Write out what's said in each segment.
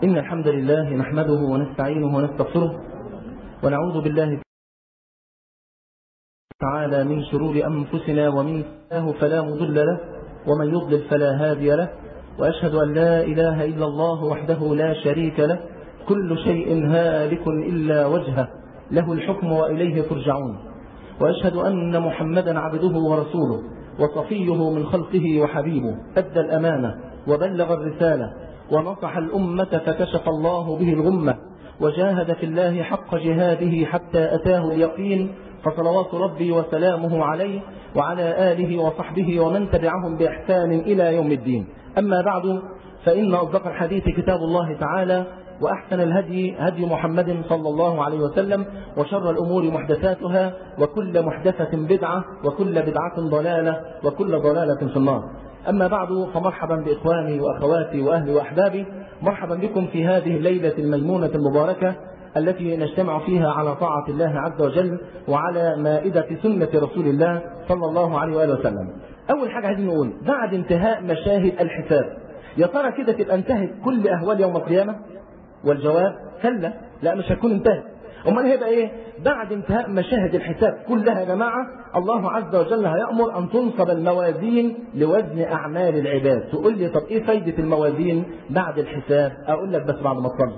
إن الحمد لله نحمده ونستعينه ونستغفره ونعوذ بالله تعالى من شرور أنفسنا ومن الله فلا مضل له ومن يضلل فلا هادي له وأشهد أن لا إله إلا الله وحده لا شريك له كل شيء هالك إلا وجهه له الحكم وإليه ترجعون وأشهد أن محمدا عبده ورسوله وصفيه من خلقه وحبيبه أدى الأمانة وبلغ الرسالة ونصح الأمة فكشف الله به الغمة وجاهد في الله حق جهاده حتى أتاه اليقين فصلوات ربي وسلامه عليه وعلى آله وصحبه ومن تبعهم بإحسان إلى يوم الدين أما بعد فإن أصدق الحديث كتاب الله تعالى وأحسن الهدي هدي محمد صلى الله عليه وسلم وشر الأمور محدثاتها وكل محدثة بدعة وكل بدعة ضلالة وكل ضلالة في النار أما بعد فمرحبا بإخواني وأخواتي وأهلي وأحبابي مرحبا بكم في هذه الليلة الميمونة المباركة التي نجتمع فيها على طاعة الله عز وجل وعلى مائدة سنة رسول الله صلى الله عليه وآله وسلم أول حاجة عايزين نقول بعد انتهاء مشاهد الحساب يا ترى كده تبقى انتهت كل أهوال يوم القيامة والجواب كلا لا مش هتكون انتهت امال هيبقى ايه بعد انتهاء مشاهد الحساب كلها يا جماعه الله عز وجل هيامر ان تنصب الموازين لوزن اعمال العباد تقول لي طب ايه فايده الموازين بعد الحساب اقول لك بس بعد ما تصلي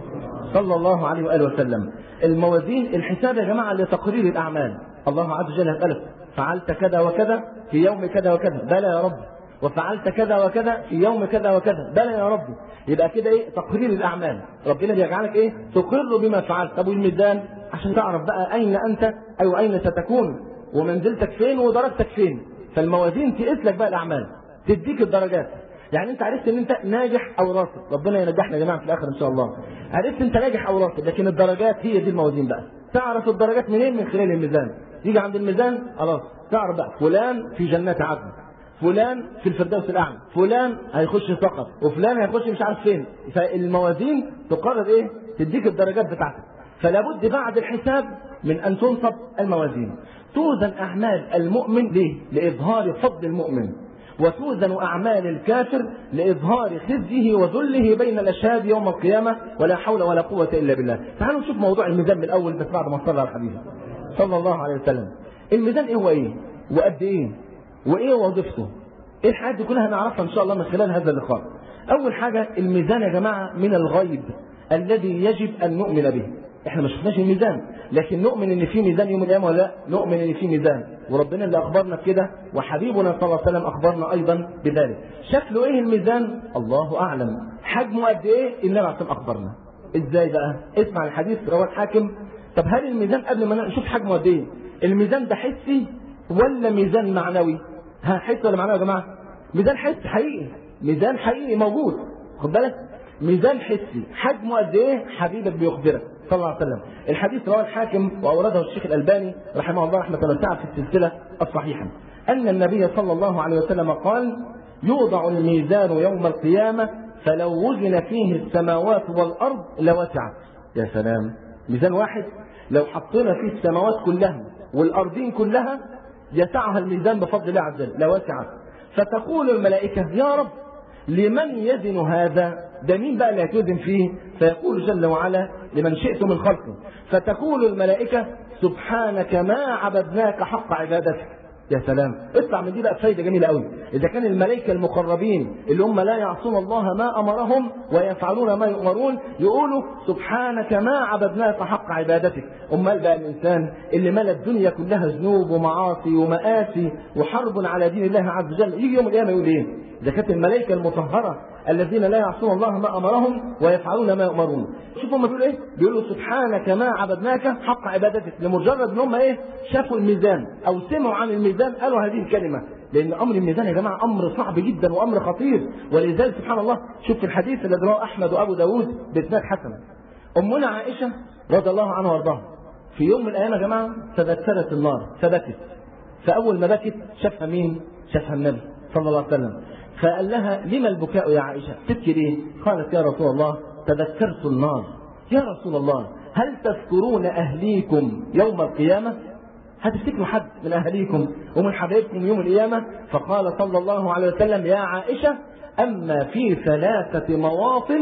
صلى الله عليه واله وسلم الموازين الحساب يا جماعه لتقرير الاعمال الله عز وجل يسالك فعلت كذا وكذا في يوم كذا وكذا بلى يا رب وفعلت كذا وكذا في يوم كذا وكذا بلى يا ربي يبقى كده ايه تقرير الاعمال ربنا بيجعلك ايه تقر بما فعلت طب والميزان عشان تعرف بقى اين انت او اين ستكون ومنزلتك فين ودرجتك فين فالموازين تقيس لك بقى الاعمال تديك الدرجات يعني انت عرفت ان انت ناجح او راسب ربنا ينجحنا يا جماعه في الاخر ان شاء الله عرفت انت ناجح او راسب لكن الدرجات هي دي الموازين بقى تعرف الدرجات منين من خلال الميزان تيجي عند الميزان خلاص تعرف بقى فلان في جنات عدن فلان في الفردوس الاعلى فلان هيخش سقط وفلان هيخش مش عارف فين فالموازين تقرر ايه تديك الدرجات بتاعتك فلا بد بعد الحساب من ان تنصب الموازين توزن اعمال المؤمن ليه لاظهار فضل المؤمن وتوزن اعمال الكافر لاظهار خزيه وذله بين الاشهاد يوم القيامه ولا حول ولا قوه الا بالله تعالوا نشوف موضوع الميزان من الاول بس بعد ما صلى على الحديث صلى الله عليه وسلم الميزان ايه هو ايه وقد ايه وايه وظيفته ايه الحاجات دي كلها هنعرفها ان شاء الله من خلال هذا اللقاء اول حاجه الميزان يا جماعه من الغيب الذي يجب ان نؤمن به احنا ما شفناش الميزان لكن نؤمن ان في ميزان يوم القيامه ولا لا نؤمن ان في ميزان وربنا اللي اخبرنا بكده وحبيبنا صلى الله عليه وسلم اخبرنا ايضا بذلك شكله ايه الميزان الله اعلم حجمه قد ايه النبي عليه الصلاه اخبرنا ازاي بقى اسمع الحديث رواه الحاكم طب هل الميزان قبل ما نشوف حجمه قد ايه الميزان ده حسي ولا ميزان معنوي ها حس ولا معنوي يا جماعه ميزان حس حقيقي ميزان حقيقي موجود خد بالك ميزان حسي حجمه قد ايه حبيبك بيخبرك صلى الله عليه وسلم الحديث رواه الحاكم واورده الشيخ الالباني رحمه الله رحمه واسعه في السلسله الصحيحه ان النبي صلى الله عليه وسلم قال يوضع الميزان يوم القيامه فلو وزن فيه السماوات والارض لوسعت يا سلام ميزان واحد لو حطينا فيه السماوات كلها والارضين كلها يسعها الميزان بفضل الله عز وجل لوسعت فتقول الملائكة يا رب لمن يزن هذا ده مين بقى اللي هتوزن فيه فيقول جل وعلا لمن شئت من خلقه فتقول الملائكة سبحانك ما عبدناك حق عبادتك يا سلام اطلع من دي بقى فايده جميله قوي اذا كان الملائكه المقربين اللي هم لا يعصون الله ما امرهم ويفعلون ما يؤمرون يقولوا سبحانك ما عبدناك حق عبادتك امال بقى الانسان اللي ملا الدنيا كلها ذنوب ومعاصي ومآسي وحرب على دين الله عز وجل يجي يوم القيامه يقول ايه اذا كانت الملائكه المطهره الذين لا يعصون الله ما امرهم ويفعلون ما يؤمرون شوفوا هم بيقولوا ايه بيقولوا سبحانك ما عبدناك حق عبادتك لمجرد ان هم ايه شافوا الميزان او سمعوا عن الميزان قالوا هذه الكلمه لان امر الميزان يا جماعه امر صعب جدا وامر خطير ولذلك سبحان الله شوف في الحديث الذي رواه احمد وابو داود باسناد حسن امنا عائشه رضي الله عنها وارضاها في يوم من الايام يا جماعه تذكرت النار فبكت فاول ما بكت شافها مين شافها النبي صلى الله عليه وسلم فقال لها لما البكاء يا عائشة تبكي ليه قالت يا رسول الله تذكرت النار يا رسول الله هل تذكرون أهليكم يوم القيامة هتفتكروا حد من أهليكم ومن حبايبكم يوم القيامة فقال صلى الله عليه وسلم يا عائشة أما في ثلاثة مواطن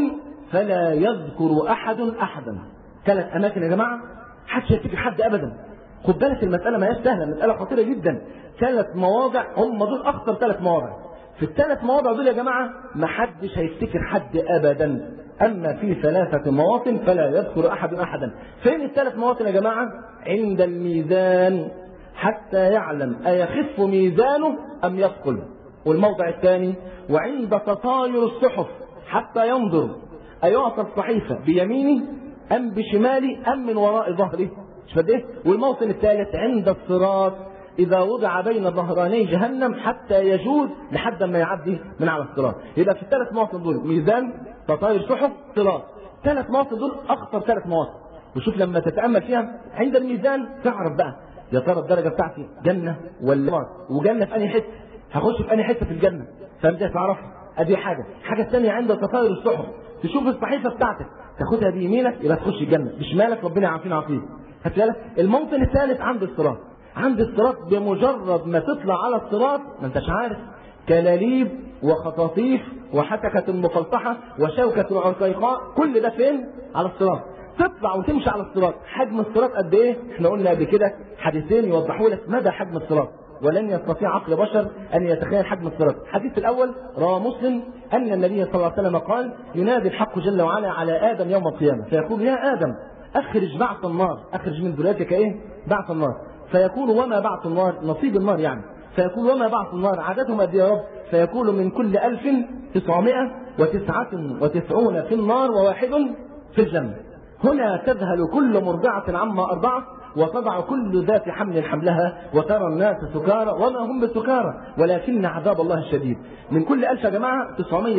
فلا يذكر أحد أحدا ثلاث أماكن يا جماعة حدش يفتكر حد أبدا خد بالك المسألة ما هي سهلة المسألة خطيرة جدا ثلاث مواضع هم دول أخطر ثلاث مواضع في الثلاث مواضع دول يا جماعة ما حدش هيفتكر حد أبدا أما في ثلاثة مواطن فلا يذكر أحد أحدا فين الثلاث مواطن يا جماعة عند الميزان حتى يعلم أيخف ميزانه أم يثقل والموضع الثاني وعند تطاير الصحف حتى ينظر أيعطى الصحيفة بيمينه أم بشماله أم من وراء ظهره مش ايه والموطن الثالث عند الصراط إذا وضع بين ظهراني جهنم حتى يجود لحد ما يعدي من على الصراط يبقى في الثلاث مواطن دول ميزان تطاير صحف صراط ثلاث مواطن دول أخطر ثلاث مواطن وشوف لما تتأمل فيها عند الميزان تعرف بقى يا ترى الدرجة بتاعتي جنة ولا نار وجنة في أنهي حتة هخش في أنهي حتة في الجنة فأنت تعرفها ادي حاجة الحاجة الثانية عند تطاير الصحف تشوف الصحيفة بتاعتك تاخدها بيمينك يبقى تخش الجنة بشمالك ربنا يعافينا عافيه خدت بالك الموطن الثالث عند الصراط عند الصراط بمجرد ما تطلع على الصراط ما انتش عارف كلاليب وخطاطيف وحتكة مفلطحة وشوكة العقيقاء كل ده فين؟ على الصراط تطلع وتمشي على الصراط حجم الصراط قد ايه؟ احنا قلنا قبل كده حديثين يوضحوا لك مدى حجم الصراط ولن يستطيع عقل بشر ان يتخيل حجم الصراط الحديث الاول رواه مسلم ان النبي صلى الله عليه وسلم قال ينادي الحق جل وعلا على ادم يوم القيامه فيقول يا ادم اخرج بعث النار اخرج من ذريتك ايه بعث النار فيقول وما بعث النار نصيب النار يعني فيقول وما بعث النار عددهم قد يا رب فيقول من كل ألف تسعمائة وتسعة وتسعون في النار وواحد في الجنة هنا تذهل كل مرضعة عما أرضعت وتضع كل ذات حمل حملها وترى الناس سكارى وما هم بالسكارى ولكن عذاب الله الشديد من كل ألف يا جماعة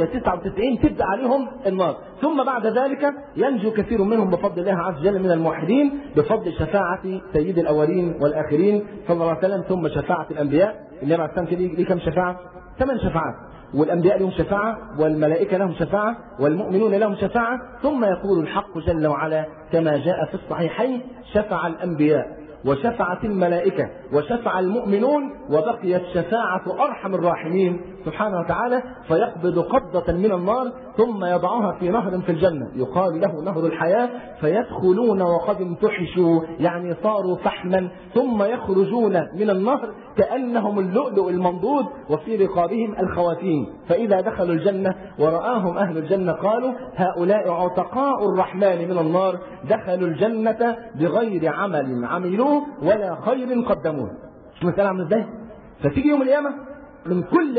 999 تبدأ عليهم النار ثم بعد ذلك ينجو كثير منهم بفضل الله عز وجل من الموحدين بفضل شفاعة سيد الأولين والآخرين صلى الله عليه وسلم ثم شفاعة الأنبياء اللي مع السلام ليه كم شفاعة؟ ثمان شفاعات والأنبياء لهم شفاعة والملائكة لهم شفاعة والمؤمنون لهم شفاعة ثم يقول الحق جل وعلا كما جاء في الصحيحين شفع الأنبياء وشفعت الملائكة وشفع المؤمنون وبقيت شفاعة أرحم الراحمين سبحانه وتعالى فيقبض قبضة من النار ثم يضعها في نهر في الجنة يقال له نهر الحياة فيدخلون وقد امتحشوا يعني صاروا فحما ثم يخرجون من النهر كأنهم اللؤلؤ المنضود وفي رقابهم الخواتيم فإذا دخلوا الجنة ورآهم أهل الجنة قالوا هؤلاء عتقاء الرحمن من النار دخلوا الجنة بغير عمل عملوه ولا خير قدموه مش مسألة عاملة ازاي؟ فتيجي يوم القيامة من كل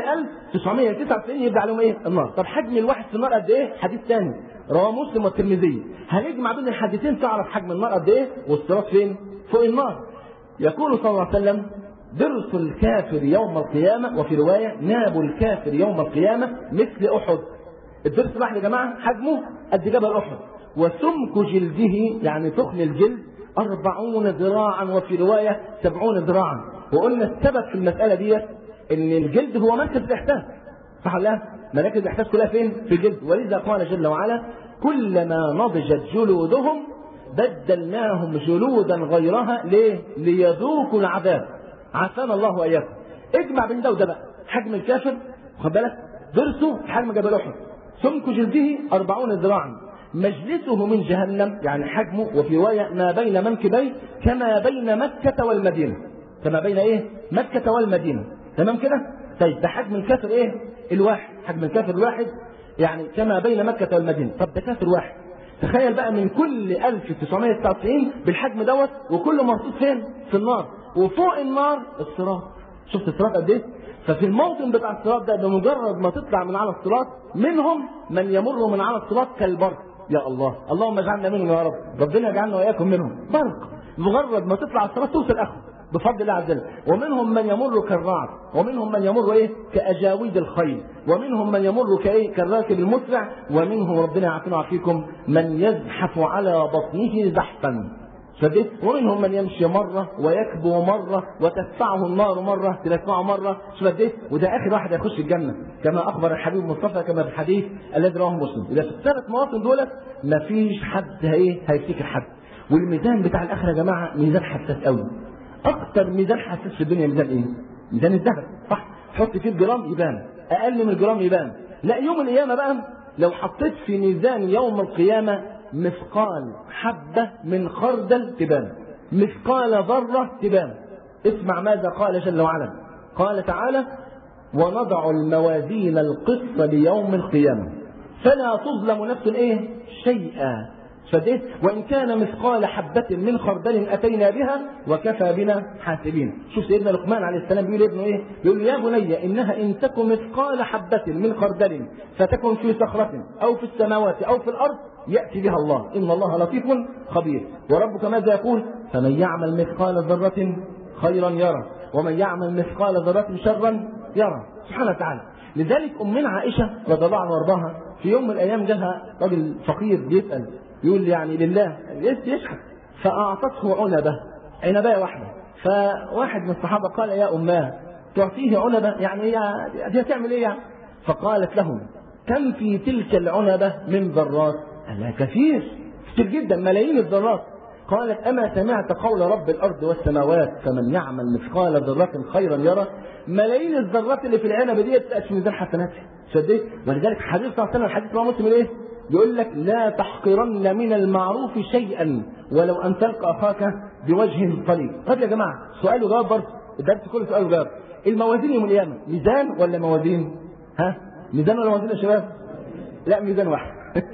1999 يبدا عليهم ايه؟ النار، طب حجم الواحد في النار قد ايه؟ حديث ثاني رواه مسلم والترمذي، هنجمع بين الحديثين تعرف حجم النار قد ايه؟ والصراط فين؟ فوق النار. يقول صلى الله عليه وسلم: درس الكافر يوم القيامة وفي رواية ناب الكافر يوم القيامة مثل أحد. الدرس الواحد يا جماعة حجمه قد جبل أحد. وسمك جلده يعني تخن الجلد أربعون ذراعا وفي رواية سبعون ذراعا وقلنا السبب في المسألة ديت ان الجلد هو مركز الاحساس صح ولا مراكز الاحساس كلها فين في الجلد ولذا قال جل وعلا كلما نضجت جلودهم بدلناهم جلودا غيرها ليه ليذوقوا العذاب عافانا الله واياكم اجمع بين ده وده بقى حجم الكافر خد بالك ضرسه حجم جبل احد سمك جلده أربعون ذراعا مجلسه من جهنم يعني حجمه وفي رواية ما بين منكبيه كما بين مكة والمدينة كما بين ايه مكة والمدينة تمام كده طيب ده حجم الكافر ايه الواحد حجم الكافر الواحد يعني كما بين مكة والمدينة طب ده كافر واحد تخيل بقى من كل 1999 بالحجم دوت وكله مرصوص فين في النار وفوق النار الصراط شفت الصراط قد ايه ففي الموطن بتاع الصراط ده بمجرد ما تطلع من على الصراط منهم من يمر من على الصراط كالبرق يا الله اللهم اجعلنا منهم يا رب ربنا يجعلنا واياكم منهم برق مجرد ما تطلع على الصراط توصل اخره بفضل الله عز وجل ومنهم من يمر كالرعد ومنهم من يمر ايه كاجاويد الخيل ومنهم من يمر كايه كالراكب المسرع ومنهم ربنا يعافينا ويعافيكم من يزحف على بطنه زحفا فديت ومنهم من يمشي مرة ويكبو مرة وتدفعه النار مرة تدفعه مرة فديت وده آخر واحد يخش الجنة كما أخبر الحبيب المصطفى كما في الحديث الذي رواه مسلم إذا في الثلاث مواطن دولت مفيش حد هي هيفتكر حد والميزان بتاع الآخرة يا جماعة ميزان حساس قوي اكتر ميزان حساس في الدنيا ميزان ايه ميزان الذهب صح حط فيه الجرام يبان اقل من الجرام يبان لا يوم القيامه بقى لو حطيت في ميزان يوم القيامة مثقال حبة من خردل تبان مثقال ذرة تبان اسمع ماذا قال جل وعلا قال تعالى ونضع الموازين القسط ليوم القيامة فلا تظلم نفس ايه شيئا فده وإن كان مثقال حبة من خردل أتينا بها وكفى بنا حاسبين شوف سيدنا لقمان عليه السلام بيقول ابنه إيه بيقول يا بني إنها إن تكن مثقال حبة من خردل فتكن في صخرة أو في السماوات أو في الأرض يأتي بها الله إن الله لطيف خبير وربك ماذا يقول فمن يعمل مثقال ذرة خيرا يرى ومن يعمل مثقال ذرة شرا يرى سبحانه وتعالى لذلك أمنا عائشة رضي الله عنها وارضاها في يوم من الأيام جاها راجل فقير بيسأل يقول يعني لله يشحت فأعطته عنبة عنباية واحدة فواحد من الصحابة قال يا أماه تعطيه عنبة يعني هي دي هتعمل إيه يعني فقالت له كم في تلك العنبة من ذرات قال لها كثير كثير جدا ملايين الذرات قالت أما سمعت قول رب الأرض والسماوات فمن يعمل مثقال ذرة خيرا يرى ملايين الذرات اللي في العنبة دي تأتي من ذر حسناته صدق ولذلك حديث صلى الله عليه وسلم الحديث رواه مسلم ايه يقول لك لا تحقرن من المعروف شيئا ولو ان تلقى اخاك بوجه طليق طب يا جماعه سؤال وجواب برضه الدرس كله سؤال وجواب الموازين يوم القيامه ميزان ولا موازين ها ميزان ولا موازين يا شباب لا ميزان واحد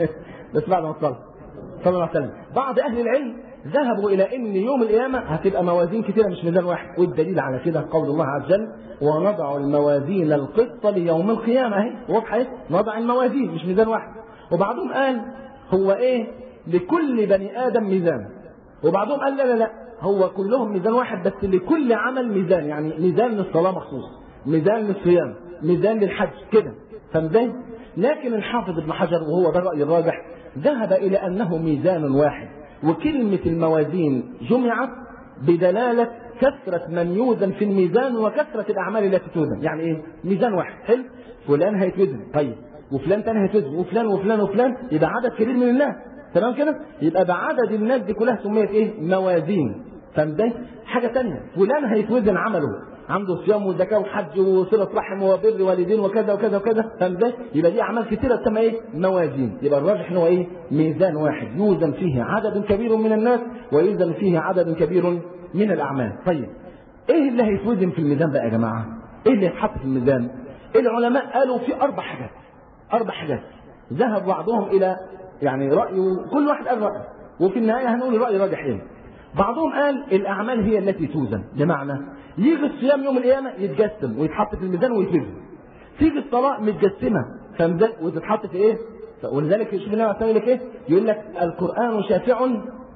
بس بعد ما صلى صلى الله عليه وسلم بعض اهل العلم ذهبوا الى ان يوم القيامه هتبقى موازين كثيره مش ميزان واحد والدليل على كده قول الله عز وجل ونضع الموازين القسط ليوم القيامه اهي واضحه اهي نضع الموازين مش ميزان واحد وبعضهم قال هو ايه لكل بني ادم ميزان وبعضهم قال لا لا لا هو كلهم ميزان واحد بس لكل عمل ميزان يعني ميزان للصلاه مخصوص ميزان للصيام ميزان للحج كده فاهم لكن الحافظ ابن حجر وهو ده الراي الراجح ذهب الى انه ميزان واحد وكلمة الموازين جمعت بدلالة كثرة من يوزن في الميزان وكثرة الأعمال التي توزن يعني إيه ميزان واحد حلو فلان هيتوزن طيب وفلان تاني هيتوزن وفلان وفلان وفلان يبقى عدد كبير من الناس تمام كده يبقى بعدد الناس دي كلها سميت ايه موازين فاهم حاجه ثانيه فلان هيتوزن عمله عنده صيام وزكاه وحج وصله رحم وبر والدين وكذا وكذا وكذا فاهم ازاي؟ يبقى دي اعمال كثيره تسمى ايه؟ موازين يبقى الراجح ان هو ايه؟ ميزان واحد يوزن فيه عدد كبير من الناس ويوزن فيه عدد كبير من الاعمال طيب ايه اللي هيتوزن في الميزان بقى يا جماعه؟ ايه اللي هيتحط في الميزان؟ العلماء قالوا في اربع حاجات اربع حاجات ذهب بعضهم الى يعني رايه كل واحد قال رايه وفي النهايه هنقول الراي راجح ايه؟ بعضهم قال الاعمال هي التي توزن بمعنى يجي الصيام يوم القيامه يتجسم ويتحط في الميزان ويتوزن تيجي الصلاه متجسمه فمزل وتتحط في ايه ولذلك شوف النبي عليه لك ايه يقول لك القران شافع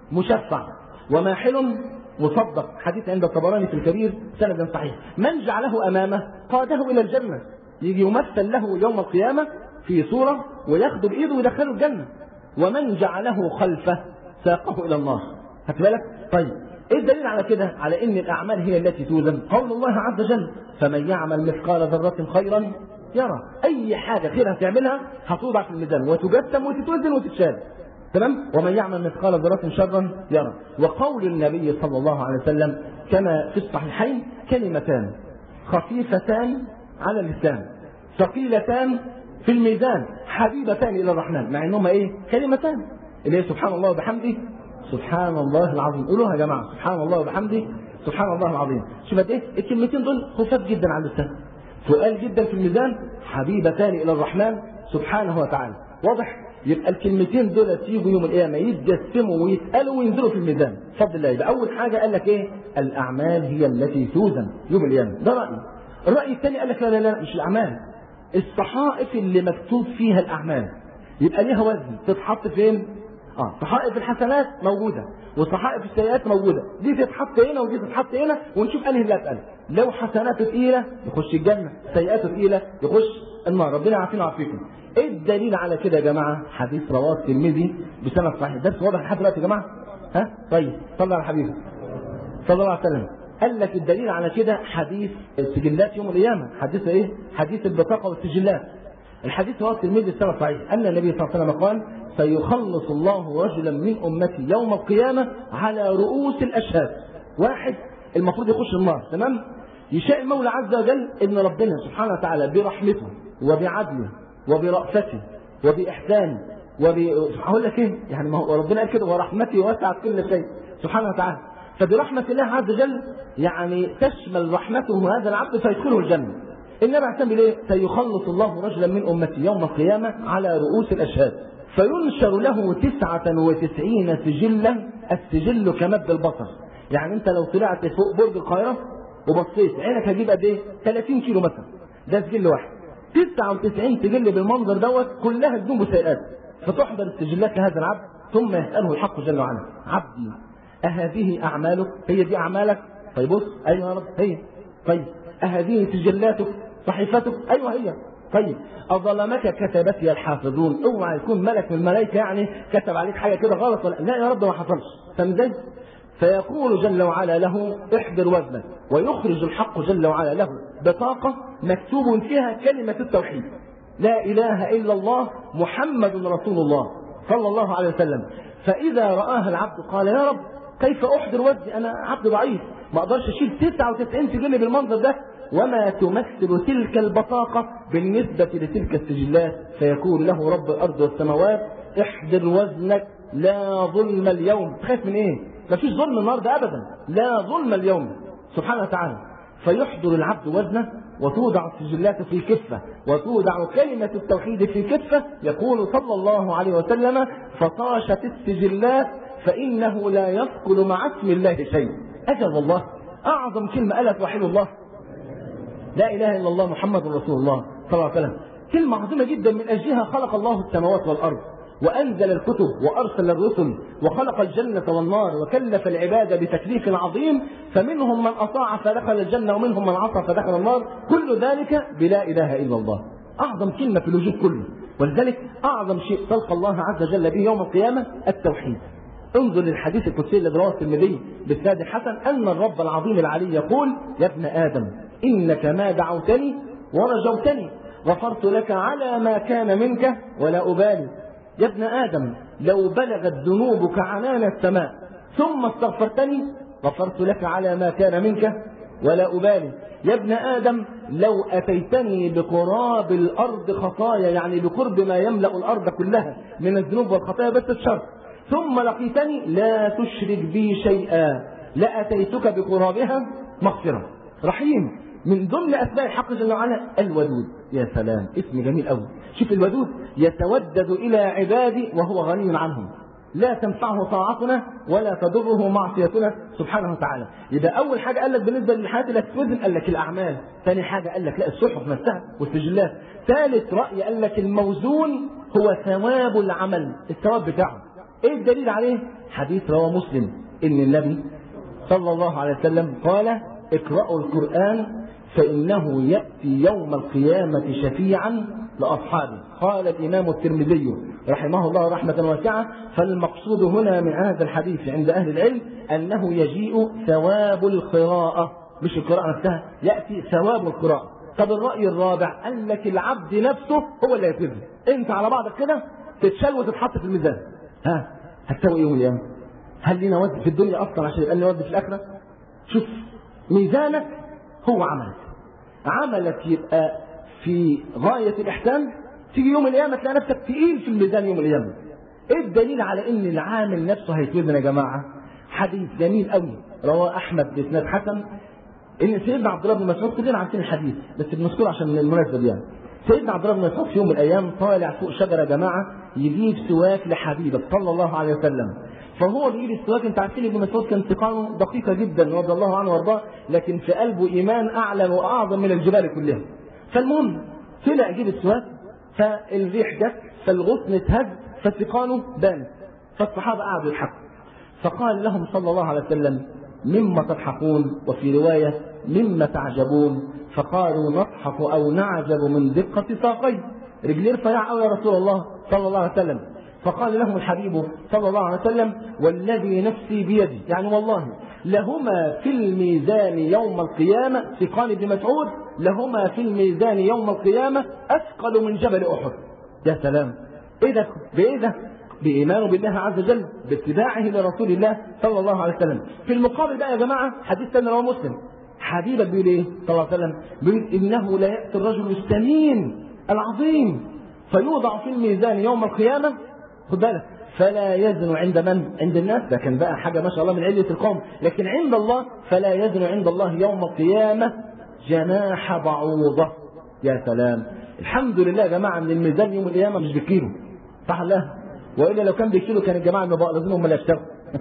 مشفع وماحل مصدق حديث عند الطبراني في الكبير سند صحيح من جعله امامه قاده الى الجنه يجي يمثل له يوم القيامه في صوره وياخده بايده ويدخله الجنه ومن جعله خلفه ساقه الى النار خدت بالك طيب ايه الدليل على كده على ان الاعمال هي التي توزن قول الله عز وجل فمن يعمل مثقال ذره خيرا يرى اي حاجه خير هتعملها هتوضع في الميزان وتجسم وتتوزن وتتشال تمام ومن يعمل مثقال ذره شرا يرى وقول النبي صلى الله عليه وسلم كما في الصحيحين كلمتان خفيفتان على اللسان ثقيلتان في الميزان حبيبتان الى الرحمن مع انهما ايه كلمتان اللي هي سبحان الله وبحمده سبحان الله العظيم قولوها يا جماعه سبحان الله وبحمده سبحان الله العظيم شوف قد ايه الكلمتين دول خفاف جدا على اللسان تقال جدا في الميزان حبيبتان الى الرحمن سبحانه وتعالى واضح يبقى الكلمتين دول يجوا يوم القيامه يتجسموا ويتقالوا وينزلوا في الميزان بفضل الله يبقى اول حاجه قال لك ايه الاعمال هي التي توزن يوم القيامه ده رايي الراي الثاني قال لك لا لا لا مش الاعمال الصحائف اللي مكتوب فيها الاعمال يبقى ليها وزن تتحط فين اه صحائف الحسنات موجوده وصحائف السيئات موجوده دي تتحط هنا ودي تتحط هنا ونشوف انهي اللي هتقل لو حسناته ثقيله يخش الجنه سيئاته ثقيله يخش النار ربنا يعافينا ويعافيكم ايه الدليل على كده يا جماعه حديث رواه الترمذي بسند صحيح ده واضح لحد دلوقتي يا جماعه ها طيب صلى على حبيبي صلى الله عليه وسلم قال لك الدليل على كده حديث السجلات يوم القيامه حديث ايه حديث البطاقه والسجلات الحديث رواه الترمذي بسند صحيح ان النبي صلى الله عليه وسلم قال سيخلص الله رجلا من امتي يوم القيامه على رؤوس الاشهاد واحد المفروض يخش النار تمام يشاء المولى عز وجل ان ربنا سبحانه وتعالى برحمته وبعدله وبرأفته وبإحسان وب... هقول لك ايه يعني ما هو ربنا قال كده ورحمتي وسعت كل شيء سبحانه وتعالى فبرحمة الله عز وجل يعني تشمل رحمته هذا العبد فيدخله الجنة النبي عليه ايه سيخلص الله رجلا من أمتي يوم القيامة على رؤوس الأشهاد فينشر له تسعة وتسعين سجلا السجل كمد البصر يعني انت لو طلعت فوق برج القاهرة وبصيت عينك هتجيب قد ايه 30 كيلو مثلا ده سجل واحد 99 سجل بالمنظر دوت كلها ذنوب وسيئات فتحضر السجلات لهذا العبد ثم يسأله الحق جل وعلا عبدي أهذه أعمالك هي دي أعمالك طيب بص أيوة يا رب هي طيب أهذه سجلاتك صحيفتك أيوة هي طيب أظلمك كتبتي الحافظون اوعى يكون ملك من الملائكة يعني كتب عليك حاجة كده غلط ولا لا يا رب ما حصلش فاهم فيقول جل وعلا له احضر وزنك ويخرج الحق جل وعلا له بطاقة مكتوب فيها كلمة التوحيد لا إله إلا الله محمد رسول الله صلى الله عليه وسلم فإذا رآها العبد قال يا رب كيف أحضر وزني أنا عبد ضعيف ما أقدرش أشيل 99 سجل بالمنظر ده وما تمثل تلك البطاقة بالنسبة لتلك السجلات فيكون له رب الأرض والسماوات احضر وزنك لا ظلم اليوم تخاف من ايه مفيش ظلم النهارده ابدا لا ظلم اليوم سبحانه وتعالى فيحضر العبد وزنه وتوضع السجلات في كفة وتوضع كلمة التوحيد في كفة يقول صلى الله عليه وسلم فطاشت السجلات فإنه لا يثقل مع اسم الله شيء أجل والله أعظم كلمة قالت توحيد الله لا إله إلا الله محمد رسول الله صلى الله عليه وسلم كلمة عظيمة جدا من أجلها خلق الله السماوات والأرض وأنزل الكتب وأرسل الرسل وخلق الجنة والنار وكلف العباد بتكليف عظيم فمنهم من أطاع فدخل الجنة ومنهم من عصى فدخل النار كل ذلك بلا إله إلا الله أعظم كلمة في الوجود كله ولذلك أعظم شيء تلقى الله عز وجل به يوم القيامة التوحيد انظر للحديث القدسي الذي رواه الترمذي بالساد الحسن أن الرب العظيم العلي يقول يا ابن آدم إنك ما دعوتني ورجوتني غفرت لك على ما كان منك ولا أبالي يا ابن آدم لو بلغت ذنوبك عنان السماء ثم استغفرتني غفرت لك على ما كان منك ولا أبالي يا ابن آدم لو أتيتني بقراب الأرض خطايا يعني بقرب ما يملأ الأرض كلها من الذنوب والخطايا بس الشر ثم لقيتني لا تشرك بي شيئا لأتيتك بقرابها مغفرة رحيم من ضمن أسماء الحق جل وعلا الودود يا سلام اسم جميل قوي شوف الودود يتودد إلى عبادي وهو غني عنهم لا تنفعه طاعتنا ولا تضره معصيتنا سبحانه وتعالى يبقى اول حاجه قال لك بالنسبه للحياه اللي هتتوزن قال لك الاعمال ثاني حاجه قال لك لا الصحف نفسها والسجلات ثالث راي قال لك الموزون هو ثواب العمل الثواب بتاعه ايه الدليل عليه حديث رواه مسلم ان النبي صلى الله عليه وسلم قال اقرأوا القرآن فإنه يأتي يوم القيامة شفيعا لأصحابه قال الإمام الترمذي رحمه الله رحمة واسعة فالمقصود هنا من هذا الحديث عند أهل العلم أنه يجيء ثواب القراءة مش القراءة نفسها يأتي ثواب القراءة طب الرأي الرابع قال لك العبد نفسه هو اللي يتوزن انت على بعضك كده تتشال وتتحط في الميزان ها هتساوي ايه يوم القيامة هل لينا وزن في الدنيا اصلا عشان يبقى لنا وزن في الاخره شوف ميزانك هو عملك عملك يبقى في غاية الإحسان تيجي يوم القيامة تلاقي نفسك تقيل في الميزان يوم القيامة ايه الدليل على ان العامل نفسه هيتوزن يا جماعة حديث جميل قوي رواه احمد باسناد حسن ان سيدنا عبد الله بن مسعود كلنا عارفين الحديث بس بنذكره عشان المناسبة دي يعني سيدنا عبد الله بن مسعود في يوم من الايام طالع فوق شجره يا جماعه يجيب سواك لحبيبه صلى الله عليه وسلم فهو بيجيب السواك انت عارفين ابن مسعود كان ثقانه دقيقه جدا رضي الله عنه وارضاه لكن في قلبه ايمان اعلى واعظم من الجبال كلها فالمهم طلع يجيب السواك فالريح جت فالغصن اتهز فثقانه بان فالصحابه قعدوا يضحكوا فقال لهم صلى الله عليه وسلم مما تضحكون وفي روايه مما تعجبون فقالوا نضحك او نعجب من دقه ساقيه رجليه رفيع قوي يا رسول الله صلى الله عليه وسلم فقال لهم الحبيب صلى الله عليه وسلم والذي نفسي بيدي يعني والله لهما في الميزان يوم القيامة ثقان بن مسعود لهما في الميزان يوم القيامة أثقل من جبل أحد يا سلام إيه ده بإيه ده بإيمانه بالله عز وجل باتباعه لرسول الله صلى الله عليه وسلم في المقابل بقى يا جماعة حديث ثاني رواه مسلم حبيبك بيقول ايه صلى الله عليه وسلم بيقول انه لا ياتي الرجل السمين العظيم فيوضع في الميزان يوم القيامة خد بالك فلا يزن عند من؟ عند الناس ده كان بقى حاجة ما شاء الله من علية القوم لكن عند الله فلا يزن عند الله يوم القيامة جناح بعوضة يا سلام الحمد لله يا جماعة ان الميزان يوم القيامة مش بالكيلو صح لا والا لو كان بالكيلو كان الجماعة المبقلزين هم اللي اشتغلوا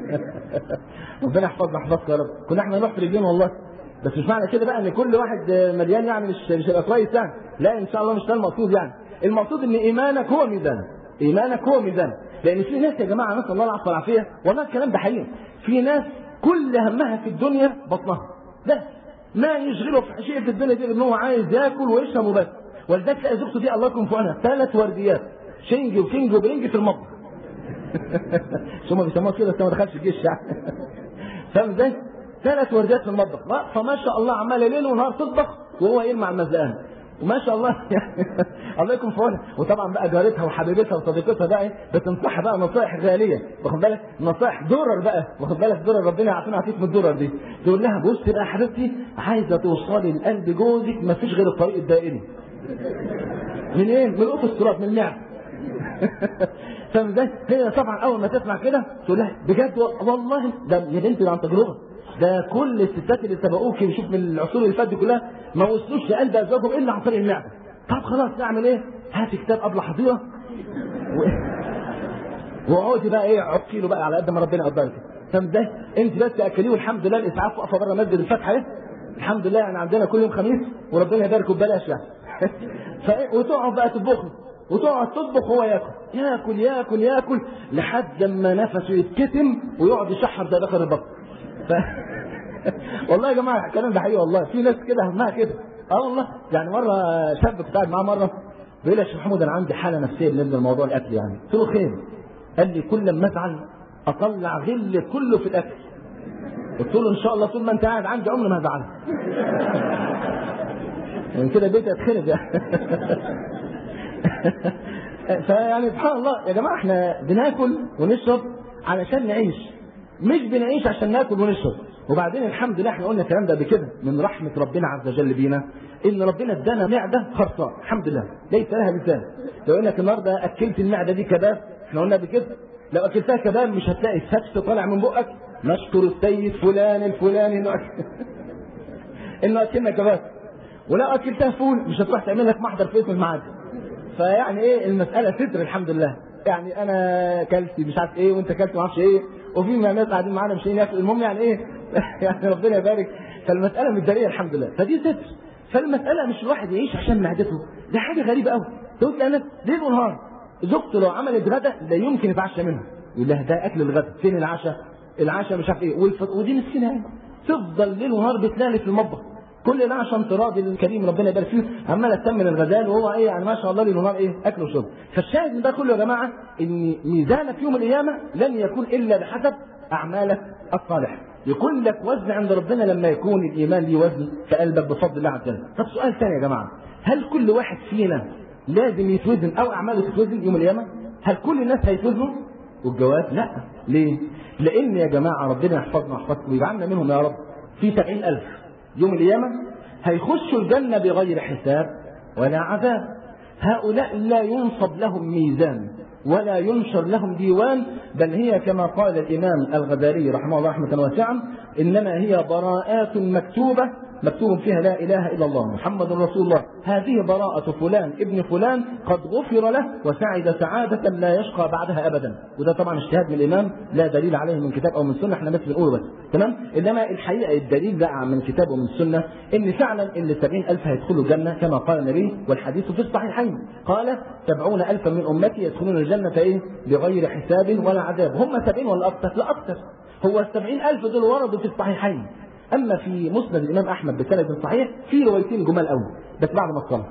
ربنا يحفظنا يحفظك يا رب كنا احنا نروح في رجلين والله بس مش معنى كده بقى ان كل واحد مليان يعني مش مش هيبقى كويس يعني لا ان شاء الله مش ده المقصود يعني المقصود ان ايمانك هو ميزانك ايمانك هو ميزانك لان في ناس يا جماعه نسال الله العفو والعافيه والله الكلام ده حقيقي في ناس كل همها في الدنيا بطنها بس ما يشغله في شيء في الدنيا دي ان هو عايز ياكل ويشرب وبس ولذلك تلاقي زوجته دي الله يكون في عونها ثلاث ورديات شنج وكينج وبرنج في المطبخ ثم بيسموها كده بس ما دخلش الجيش يعني فاهم ازاي؟ ثلاث ورديات في المطبخ فما شاء الله عماله ليل ونهار تطبخ وهو يلمع المزقان وما شاء الله الله يكون في عونها وطبعا بقى جارتها وحبيبتها وصديقتها بقى ايه بتنصحها بقى نصائح غاليه واخد بالك نصائح درر بقى واخد بالك درر ربنا يعافينا ويعافيك من الدرر دي تقول لها بصي بقى يا حبيبتي عايزه توصلي لقلب جوزك ما فيش غير الطريق الدائري من ايه؟ من قطر التراب من المعده فاهم ازاي؟ هي طبعا اول ما تسمع كده تقول لها بجد والله ده يا بنتي ده عن تجربه ده كل الستات اللي سبقوك نشوف من العصور اللي فاتت دي كلها ما وصلوش لقلب ازواجهم الا عن طريق المعده طب خلاص نعمل ايه؟ هاتي كتاب قبل حظيره و... واقعدي بقى ايه عكي له بقى على قد ما ربنا قدرك فاهم ازاي؟ انت بس تاكليه والحمد لله الاسعاف واقفه بره مسجد الفتح ايه؟ الحمد لله يعني عندنا كل يوم خميس وربنا يبارك ببلاش يعني ف... وتقعد بقى تطبخ وتقعد تطبخ وهو ياكل ياكل ياكل ياكل لحد ما نفسه يتكتم ويقعد يشحر زي داخل البطن ف... والله يا جماعه الكلام ده حقيقي والله في ناس كده همها كده اه والله يعني مره شاب كنت قاعد معاه مره بيقول لي يا شيخ محمود انا عندي حاله نفسيه بالنسبه لموضوع الاكل يعني قلت له خير قال لي كل ما ازعل اطلع غل كله في الاكل قلت له ان شاء الله طول ما انت قاعد عندي عمري ما هزعلك من كده بيتي اتخنق يعني فيعني سبحان الله يا جماعه احنا بناكل ونشرب علشان نعيش مش بنعيش عشان ناكل ونشرب وبعدين الحمد لله احنا قلنا الكلام ده بكده من رحمه ربنا عز وجل بينا ان ربنا ادانا معده خرصاء الحمد لله ليس لها لسان لو انك النهارده اكلت المعده دي كباب احنا قلنا بكده لو اكلتها كباب مش هتلاقي السكس طالع من بقك نشكر السيد فلان الفلاني انه أكل... انه اكلنا كباب ولو اكلتها فول مش هتروح تعمل لك محضر في اسم المعادن فيعني ايه المساله ستر الحمد لله يعني انا كلت مش عارف ايه وانت كلت ما اعرفش ايه وفي ناس قاعدين معانا مش ياكل المهم يعني ايه يعني ربنا يبارك فالمساله متداريه الحمد لله فدي ستر فالمساله مش الواحد يعيش عشان معدته دي حاجه غريبه قوي تقول لي انا ليل ونهار زوجته لو عملت غدا لا يمكن يتعشى منها يقول لها ده اكل الغدا فين العشاء العشاء مش عارف ايه والفط... ودي مسكينه تفضل ليل ونهار بتلالي في المطبخ كل ده عشان تراضي الكريم ربنا يبارك فيه عمال تكمل الغزال وهو ايه يعني ما شاء الله ليل ونهار ايه اكل وشرب فالشاهد من ده كله يا جماعه ان ميزانك يوم القيامه لن يكون الا بحسب اعمالك الصالحه يكون لك وزن عند ربنا لما يكون الايمان ليه وزن في قلبك بفضل الله عز وجل طب سؤال ثاني يا جماعه هل كل واحد فينا لازم يتوزن او اعماله تتوزن يوم القيامه هل كل الناس هيتوزنوا والجواب لا ليه لان يا جماعه ربنا يحفظنا ويحفظكم ويجعلنا منهم يا رب في سبعين ألف يوم القيامة هيخشوا الجنة بغير حساب ولا عذاب هؤلاء لا ينصب لهم ميزان ولا ينشر لهم ديوان بل هي كما قال الإمام الغزالي رحمه الله رحمة واسعة إنما هي براءات مكتوبة مكتوب فيها لا إله إلا الله محمد رسول الله هذه براءة فلان ابن فلان قد غفر له وسعد سعادة لا يشقى بعدها أبدا وده طبعا اجتهاد من الإمام لا دليل عليه من كتاب أو من سنة احنا بس بنقوله بس تمام إنما الحقيقة الدليل بقى من كتاب ومن سنة إن فعلا إن السبعين ألف هيدخلوا الجنة كما قال النبي والحديث في الصحيحين قال سبعون ألفا من أمتي يدخلون الجنة إيه بغير حساب ولا عذاب هم سبعين ولا أكثر لا أكثر هو السبعين ألف دول وردوا في الصحيحين اما في مسند الامام احمد بسند صحيح في روايتين جمال قوي بس بعد ما صلى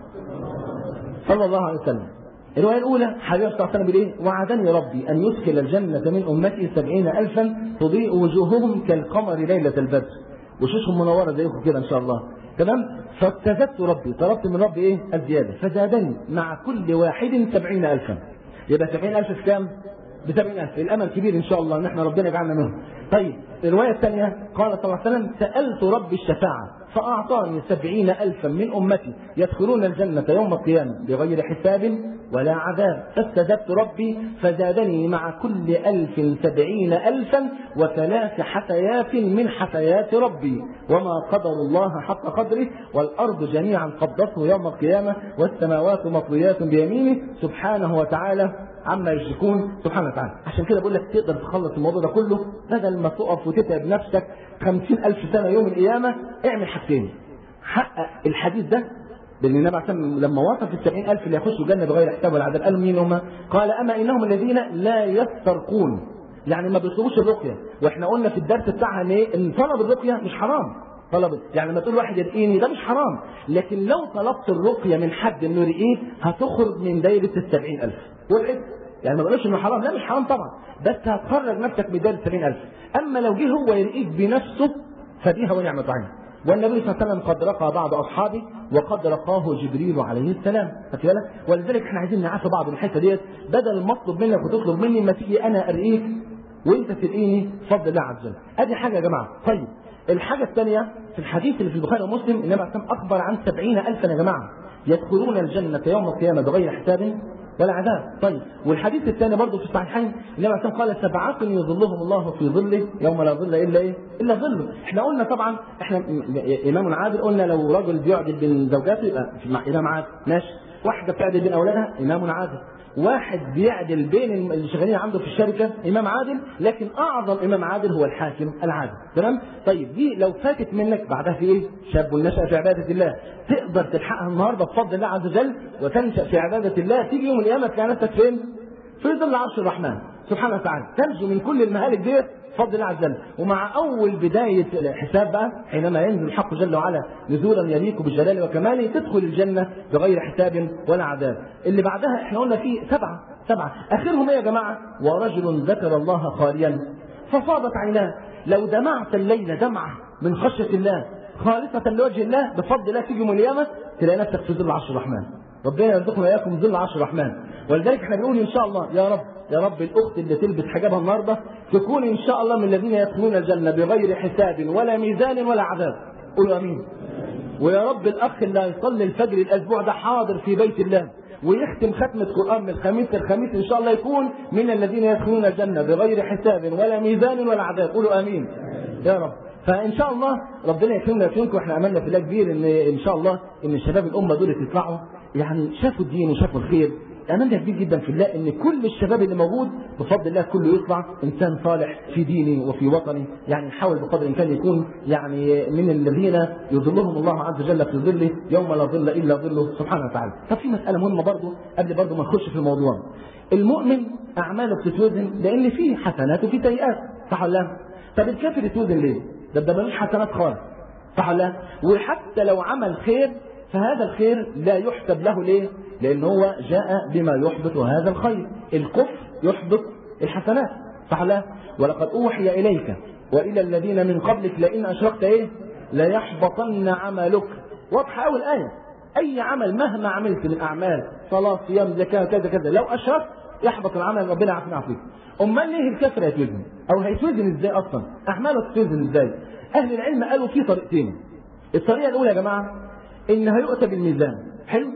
صلى الله عليه وسلم الروايه الاولى حبيب صلى الله عليه وسلم بيقول ايه وعدني ربي ان يدخل الجنه من امتي سبعين الفا تضيء وجوههم كالقمر ليله البدر وشوشهم منوره زيكم كده ان شاء الله تمام فاستزدت ربي طلبت من ربي ايه الزياده فزادني مع كل واحد سبعين الفا يبقى سبعين الف في كام بسبعين ألف الأمل كبير إن شاء الله إن إحنا ربنا يجعلنا منهم طيب الرواية الثانية قال صلى الله عليه وسلم سألت ربي الشفاعة فأعطاني سبعين ألفا من أمتي يدخلون الجنة يوم القيامة بغير حساب ولا عذاب فاستجبت ربي فزادني مع كل ألف سبعين ألفا وثلاث حثيات من حثيات ربي وما قدر الله حق قدره والأرض جميعا قبضته يوم القيامة والسماوات مطويات بيمينه سبحانه وتعالى عما يشركون سبحانه وتعالى عشان كده بقول لك تقدر تخلص الموضوع ده كله بدل ما تقف وتتعب نفسك خمسين ألف سنة يوم القيامة اعمل حاجتين حقق الحديث ده لان النبي عليه لما وصف السبعين ألف اللي يخشوا الجنة بغير حساب ولا عذاب قالوا مين هم؟ قال أما إنهم الذين لا يسترقون يعني ما بيطلبوش الرقية واحنا قلنا في الدرس بتاعها ان ايه؟ ان طلب الرقية مش حرام طلب يعني لما تقول واحد يرقيني ده مش حرام لكن لو طلبت الرقية من حد انه يرقيك هتخرج من دايرة السبعين ألف والعز يعني ما بقولش انه حرام لا مش حرام طبعا بس هتخرج نفسك من دايرة السبعين ألف أما لو جه هو يرقيك بنفسه فديها ونعمة عين والنبي صلى الله عليه وسلم قد رقى بعض اصحابه وقد رقاه جبريل عليه السلام خدت بالك ولذلك احنا عايزين نعافى بعض من الحته ديت بدل ما اطلب منك وتطلب مني ما تيجي انا ارقيك وانت ترقيني بفضل الله عز وجل ادي حاجه يا جماعه طيب الحاجه الثانيه في الحديث اللي في البخاري ومسلم النبي عليه الصلاه اخبر عن سبعين الفا يا جماعه يدخلون الجنه يوم القيامه بغير حساب ولا عذاب طيب والحديث الثاني برضه في الصحيحين النبي عليه الصلاه قال سبعات يظلهم الله في ظله يوم لا ظل الا ايه؟ الا ظله احنا قلنا طبعا احنا امام عادل قلنا لو رجل بيعدل بين زوجاته يبقى امام عادل ماشي واحده بتعدل بين اولادها امام عادل واحد بيعدل بين اللي شغالين عنده في الشركه امام عادل لكن اعظم امام عادل هو الحاكم العادل تمام طيب دي لو فاتت منك بعدها في ايه شاب نشا في عباده الله تقدر تلحقها النهارده بفضل الله عز وجل وتنشا في عباده الله تيجي يوم القيامه تلاقي نفسك فين في ظل عرش الرحمن سبحانه وتعالى تنجو من كل المهالك ديت بفضل الله عز وجل ومع اول بدايه الحساب بقى حينما ينزل الحق جل وعلا نزولا يليق بجلاله وكماله تدخل الجنه بغير حساب ولا عذاب اللي بعدها احنا قلنا فيه سبعه سبعه اخرهم ايه يا جماعه ورجل ذكر الله خاليا ففاضت عيناه لو دمعت الليل دمعه من خشيه الله خالصة لوجه الله بفضل الله تيجي يوم القيامة تلاقي نفسك في ظل عرش الرحمن. ربنا يرزقنا وإياكم ظل عرش الرحمن. ولذلك احنا بنقول إن شاء الله يا رب يا رب الأخت اللي تلبس حجابها النهاردة تكون إن شاء الله من الذين يدخلون الجنة بغير حساب ولا ميزان ولا عذاب. قولوا آمين. ويا رب الأخ اللي هيصلي الفجر الأسبوع ده حاضر في بيت الله ويختم ختمة قرآن من الخميس للخميس إن شاء الله يكون من الذين يدخلون الجنة بغير حساب ولا ميزان ولا عذاب. قولوا آمين. يا رب. فان شاء الله ربنا يكرمنا ويكرمكم واحنا املنا في الله كبير ان ان شاء الله ان شباب الامه دول يطلعوا يعني شافوا الدين وشافوا الخير املنا كبير جدا في الله ان كل الشباب اللي موجود بفضل الله كله يطلع انسان صالح في دينه وفي وطنه يعني نحاول بقدر الامكان يكون يعني من الذين يظلهم الله عز وجل في ظله يوم لا ظل الا ظله سبحانه وتعالى. طب في مساله مهمه برضه قبل برضه ما نخش في الموضوع. المؤمن اعماله بتتوزن لان فيه حسنات وفيه سيئات صح ولا لا؟ طب الكافر يتوزن ليه؟ ده ده ملوش حسنات خالص صح ولا وحتى لو عمل خير فهذا الخير لا يحسب له ليه؟ لأن هو جاء بما يحبط هذا الخير الكفر يحبط الحسنات صح ولا ولقد أوحي إليك وإلى الذين من قبلك لئن أشركت إيه؟ ليحبطن عملك واضحة أول آية أي عمل مهما عملت من أعمال صلاة صيام زكاة كذا كذا لو أشركت يحبط العمل ربنا يعافينا فيك امال ليه الكافر هيتوزن او هيتوزن ازاي اصلا اعماله تتوزن ازاي اهل العلم قالوا في طريقتين الطريقه الاولى يا جماعه ان هيؤتى بالميزان حلو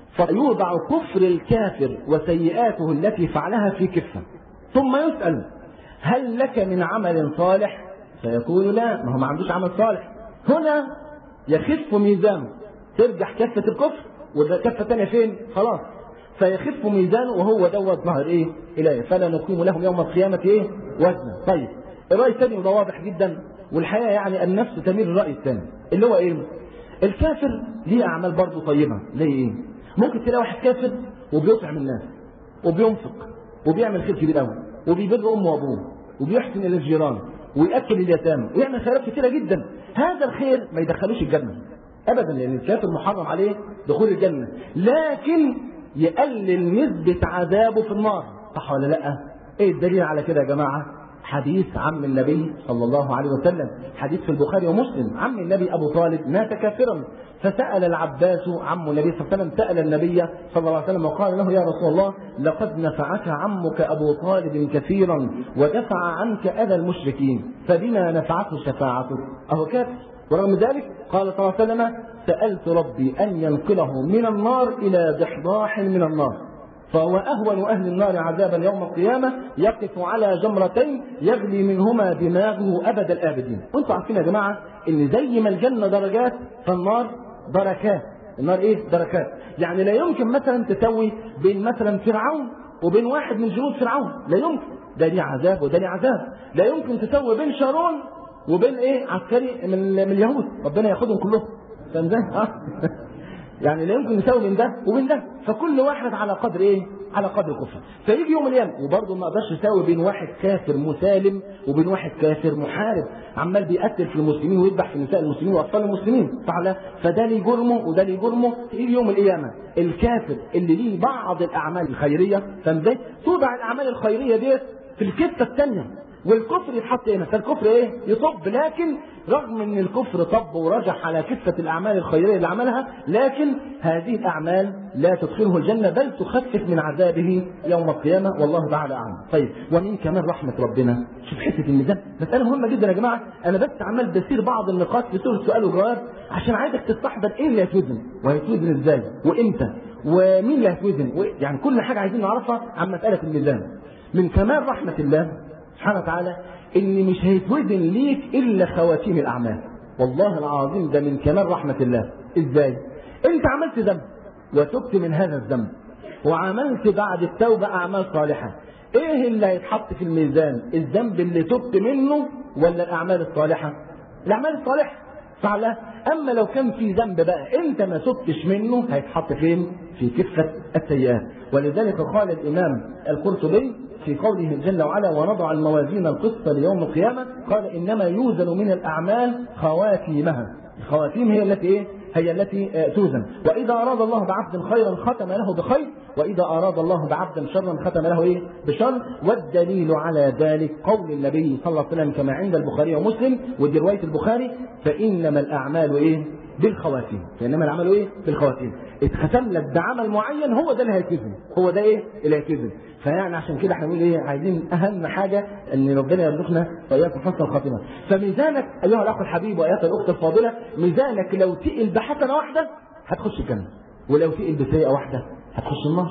فيوضع كفر الكافر وسيئاته التي فعلها في كفه ثم يسال هل لك من عمل صالح فيقول لا ما هو ما عندوش عمل صالح هنا يخف ميزانه ترجع كفه الكفر والكفه الثانيه فين خلاص فيخف ميزانه وهو دوت ظهر ايه اليه فلا نقيم لهم يوم القيامه ايه وزنا طيب الراي الثاني وده واضح جدا والحقيقه يعني النفس تميل الراي الثاني اللي هو ايه الكافر ليه اعمال برضه طيبه زي ايه ممكن تلاقي واحد كافر وبيطعم الناس وبينفق وبيعمل خير كبير قوي وبيبر امه وابوه وبيحسن الى الجيران وياكل اليتامى ويعمل خيرات كثيره جدا هذا الخير ما يدخلوش الجنه ابدا لان الكافر محرم عليه دخول الجنه لكن يقلل نسبة عذابه في النار صح ولا لا ايه الدليل على كده يا جماعة حديث عم النبي صلى الله عليه وسلم حديث في البخاري ومسلم عم النبي ابو طالب مات كافرا فسأل العباس عم النبي صلى الله عليه وسلم سأل النبي صلى الله عليه وسلم وقال له يا رسول الله لقد نفعك عمك أبو طالب كثيرا ودفع عنك أذى المشركين فبما نفعته شفاعتك أهو كافر ورغم ذلك قال صلى الله عليه وسلم سألت ربي أن ينقله من النار إلى ضحضاح من النار فهو أهون أهل النار عذابا يوم القيامة يقف على جمرتين يغلي منهما دماغه أبد الآبدين وانتم عارفين يا جماعة إن زي ما الجنة درجات فالنار دركات النار إيه دركات يعني لا يمكن مثلا تسوي بين مثلا فرعون وبين واحد من جنود فرعون لا يمكن ده ليه عذاب وده ليه عذاب لا يمكن تسوي بين شارون وبين ايه عسكري من من اليهود ربنا ياخدهم كلهم فاهم ده اه يعني لا يمكن نساوي بين ده وبين ده فكل واحد على قدر ايه على قدر كفر فيجي يوم القيامه وبرضه ما اقدرش اساوي بين واحد كافر مسالم وبين واحد كافر محارب عمال بيقتل في المسلمين ويذبح في نساء المسلمين واطفال المسلمين فعلا فده ليه جرمه وده ليه جرمه يجي يوم القيامه الكافر اللي ليه بعض الاعمال الخيريه فاهم توضع الاعمال الخيريه ديت في الكفه الثانيه والكفر يتحط هنا فالكفر ايه يصب لكن رغم ان الكفر طب ورجح على كفة الاعمال الخيرية اللي عملها لكن هذه الاعمال لا تدخله الجنة بل تخفف من عذابه يوم القيامة والله تعالى اعلم طيب ومن كمان رحمة ربنا شوف حتة الميزان مسألة مهمة جدا يا جماعة انا بس عمال بسير بعض النقاط في سورة سؤال وجواب عشان عايزك تستحضر ايه اللي هيتوزن وهيتوزن ازاي وامتى ومين اللي هيتوزن يعني كل حاجة عايزين نعرفها عن مسألة الميزان من كمال رحمة الله سبحانه وتعالى ان مش هيتوزن ليك الا خواتيم الاعمال والله العظيم ده من كمال رحمه الله ازاي انت عملت ذنب وتبت من هذا الذنب وعملت بعد التوبه اعمال صالحه ايه اللي هيتحط في الميزان الذنب اللي تبت منه ولا الاعمال الصالحه الاعمال الصالحه فعلا اما لو كان في ذنب بقى انت ما تبتش منه هيتحط فين في كفه السيئات ولذلك قال الامام القرطبي في قوله جل وعلا ونضع الموازين القسط ليوم القيامة قال إنما يوزن من الأعمال خواتيمها الخواتيم هي التي إيه؟ هي التي توزن وإذا أراد الله بعبد خيرا ختم له بخير وإذا أراد الله بعبد شرا ختم له إيه؟ بشر والدليل على ذلك قول النبي صلى الله عليه وسلم كما عند البخاري ومسلم ودي رواية البخاري فإنما الأعمال إيه؟ بالخواتيم فإنما العمل إيه؟ بالخواتيم اتختم لك بعمل معين هو ده اللي هيتوزن هو ده إيه؟ اللي هيتوزن فيعني عشان كده احنا بنقول ايه عايزين اهم حاجه ان ربنا يرزقنا واياكم حسن الخاتمه فميزانك ايها الاخ الحبيب وايتها الاخت الفاضله ميزانك لو تقل بحسنه واحده هتخش الجنه ولو تقل بسيئه واحده هتخش النار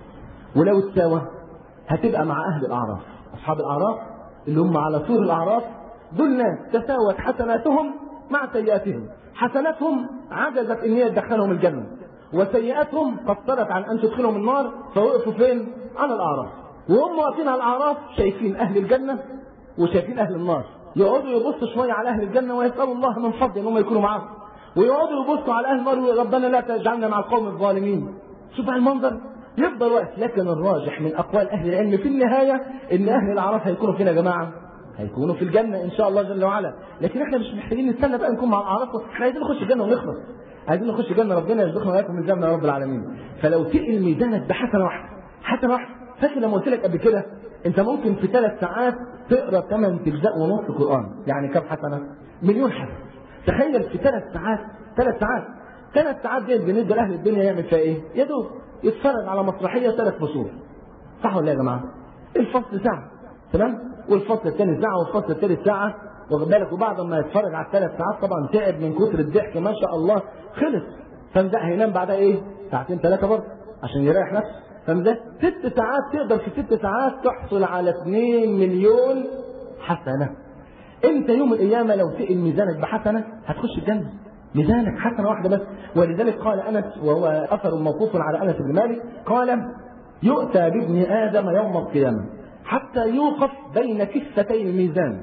ولو تساوى هتبقى مع اهل الاعراف اصحاب الاعراف اللي هم على طول الاعراف دول ناس تساوت حسناتهم مع سيئاتهم حسناتهم عجزت ان هي تدخلهم الجنه وسيئاتهم قصرت عن ان تدخلهم النار فوقفوا فين على الاعراف وهم واقفين على الاعراف شايفين اهل الجنه وشايفين اهل النار يقعدوا يبصوا شويه على اهل الجنه ويسالوا الله من فضل ان هم يكونوا معاهم ويقعدوا يبصوا على اهل النار ويقولوا ربنا لا تجعلنا مع القوم الظالمين شوف المنظر يفضل واقف لكن الراجح من اقوال اهل العلم في النهايه ان اهل الاعراف هيكونوا فين يا جماعه هيكونوا في الجنه ان شاء الله جل وعلا لكن احنا مش محتاجين نستنى بقى نكون مع الاعراف احنا عايزين نخش الجنه ونخلص عايزين نخش الجنه ربنا يرزقنا واياكم الجنه يا رب العالمين فلو تقل ميزانك بحسنه واحده حسنه واحده فاكر لما قلت لك قبل كده انت ممكن في ثلاث ساعات تقرا ثمان اجزاء ونص قران يعني كم حسنه مليون حسنه تخيل في ثلاث ساعات ثلاث ساعات ثلاث ساعات دي بالنسبه لاهل الدنيا يعمل فيها ايه يا دوب يتفرج على مسرحيه ثلاث فصول صح ولا يا جماعه الفصل ساعه تمام والفصل الثاني ساعه والفصل الثالث ساعه واخد بالك وبعد ما يتفرج على الثلاث ساعات طبعا تعب من كتر الضحك ما شاء الله خلص فمزق هينام بعدها ايه ساعتين ثلاثه برضه عشان يريح نفسه فمزق ست ساعات تقدر في ست ساعات تحصل على 2 مليون حسنه انت يوم القيامه لو تقل ميزانك بحسنه هتخش الجنه ميزانك حسنه واحده بس ولذلك قال انس وهو اثر موقوف على انس بن مالك قال يؤتى بابن ادم يوم القيامه حتى يوقف بين كفتي الميزان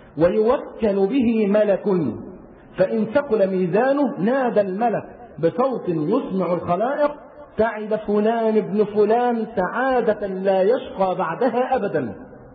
ويوكل به ملك فإن ثقل ميزانه نادى الملك بصوت يسمع الخلائق سعد فلان ابن فلان سعادة لا يشقى بعدها أبدا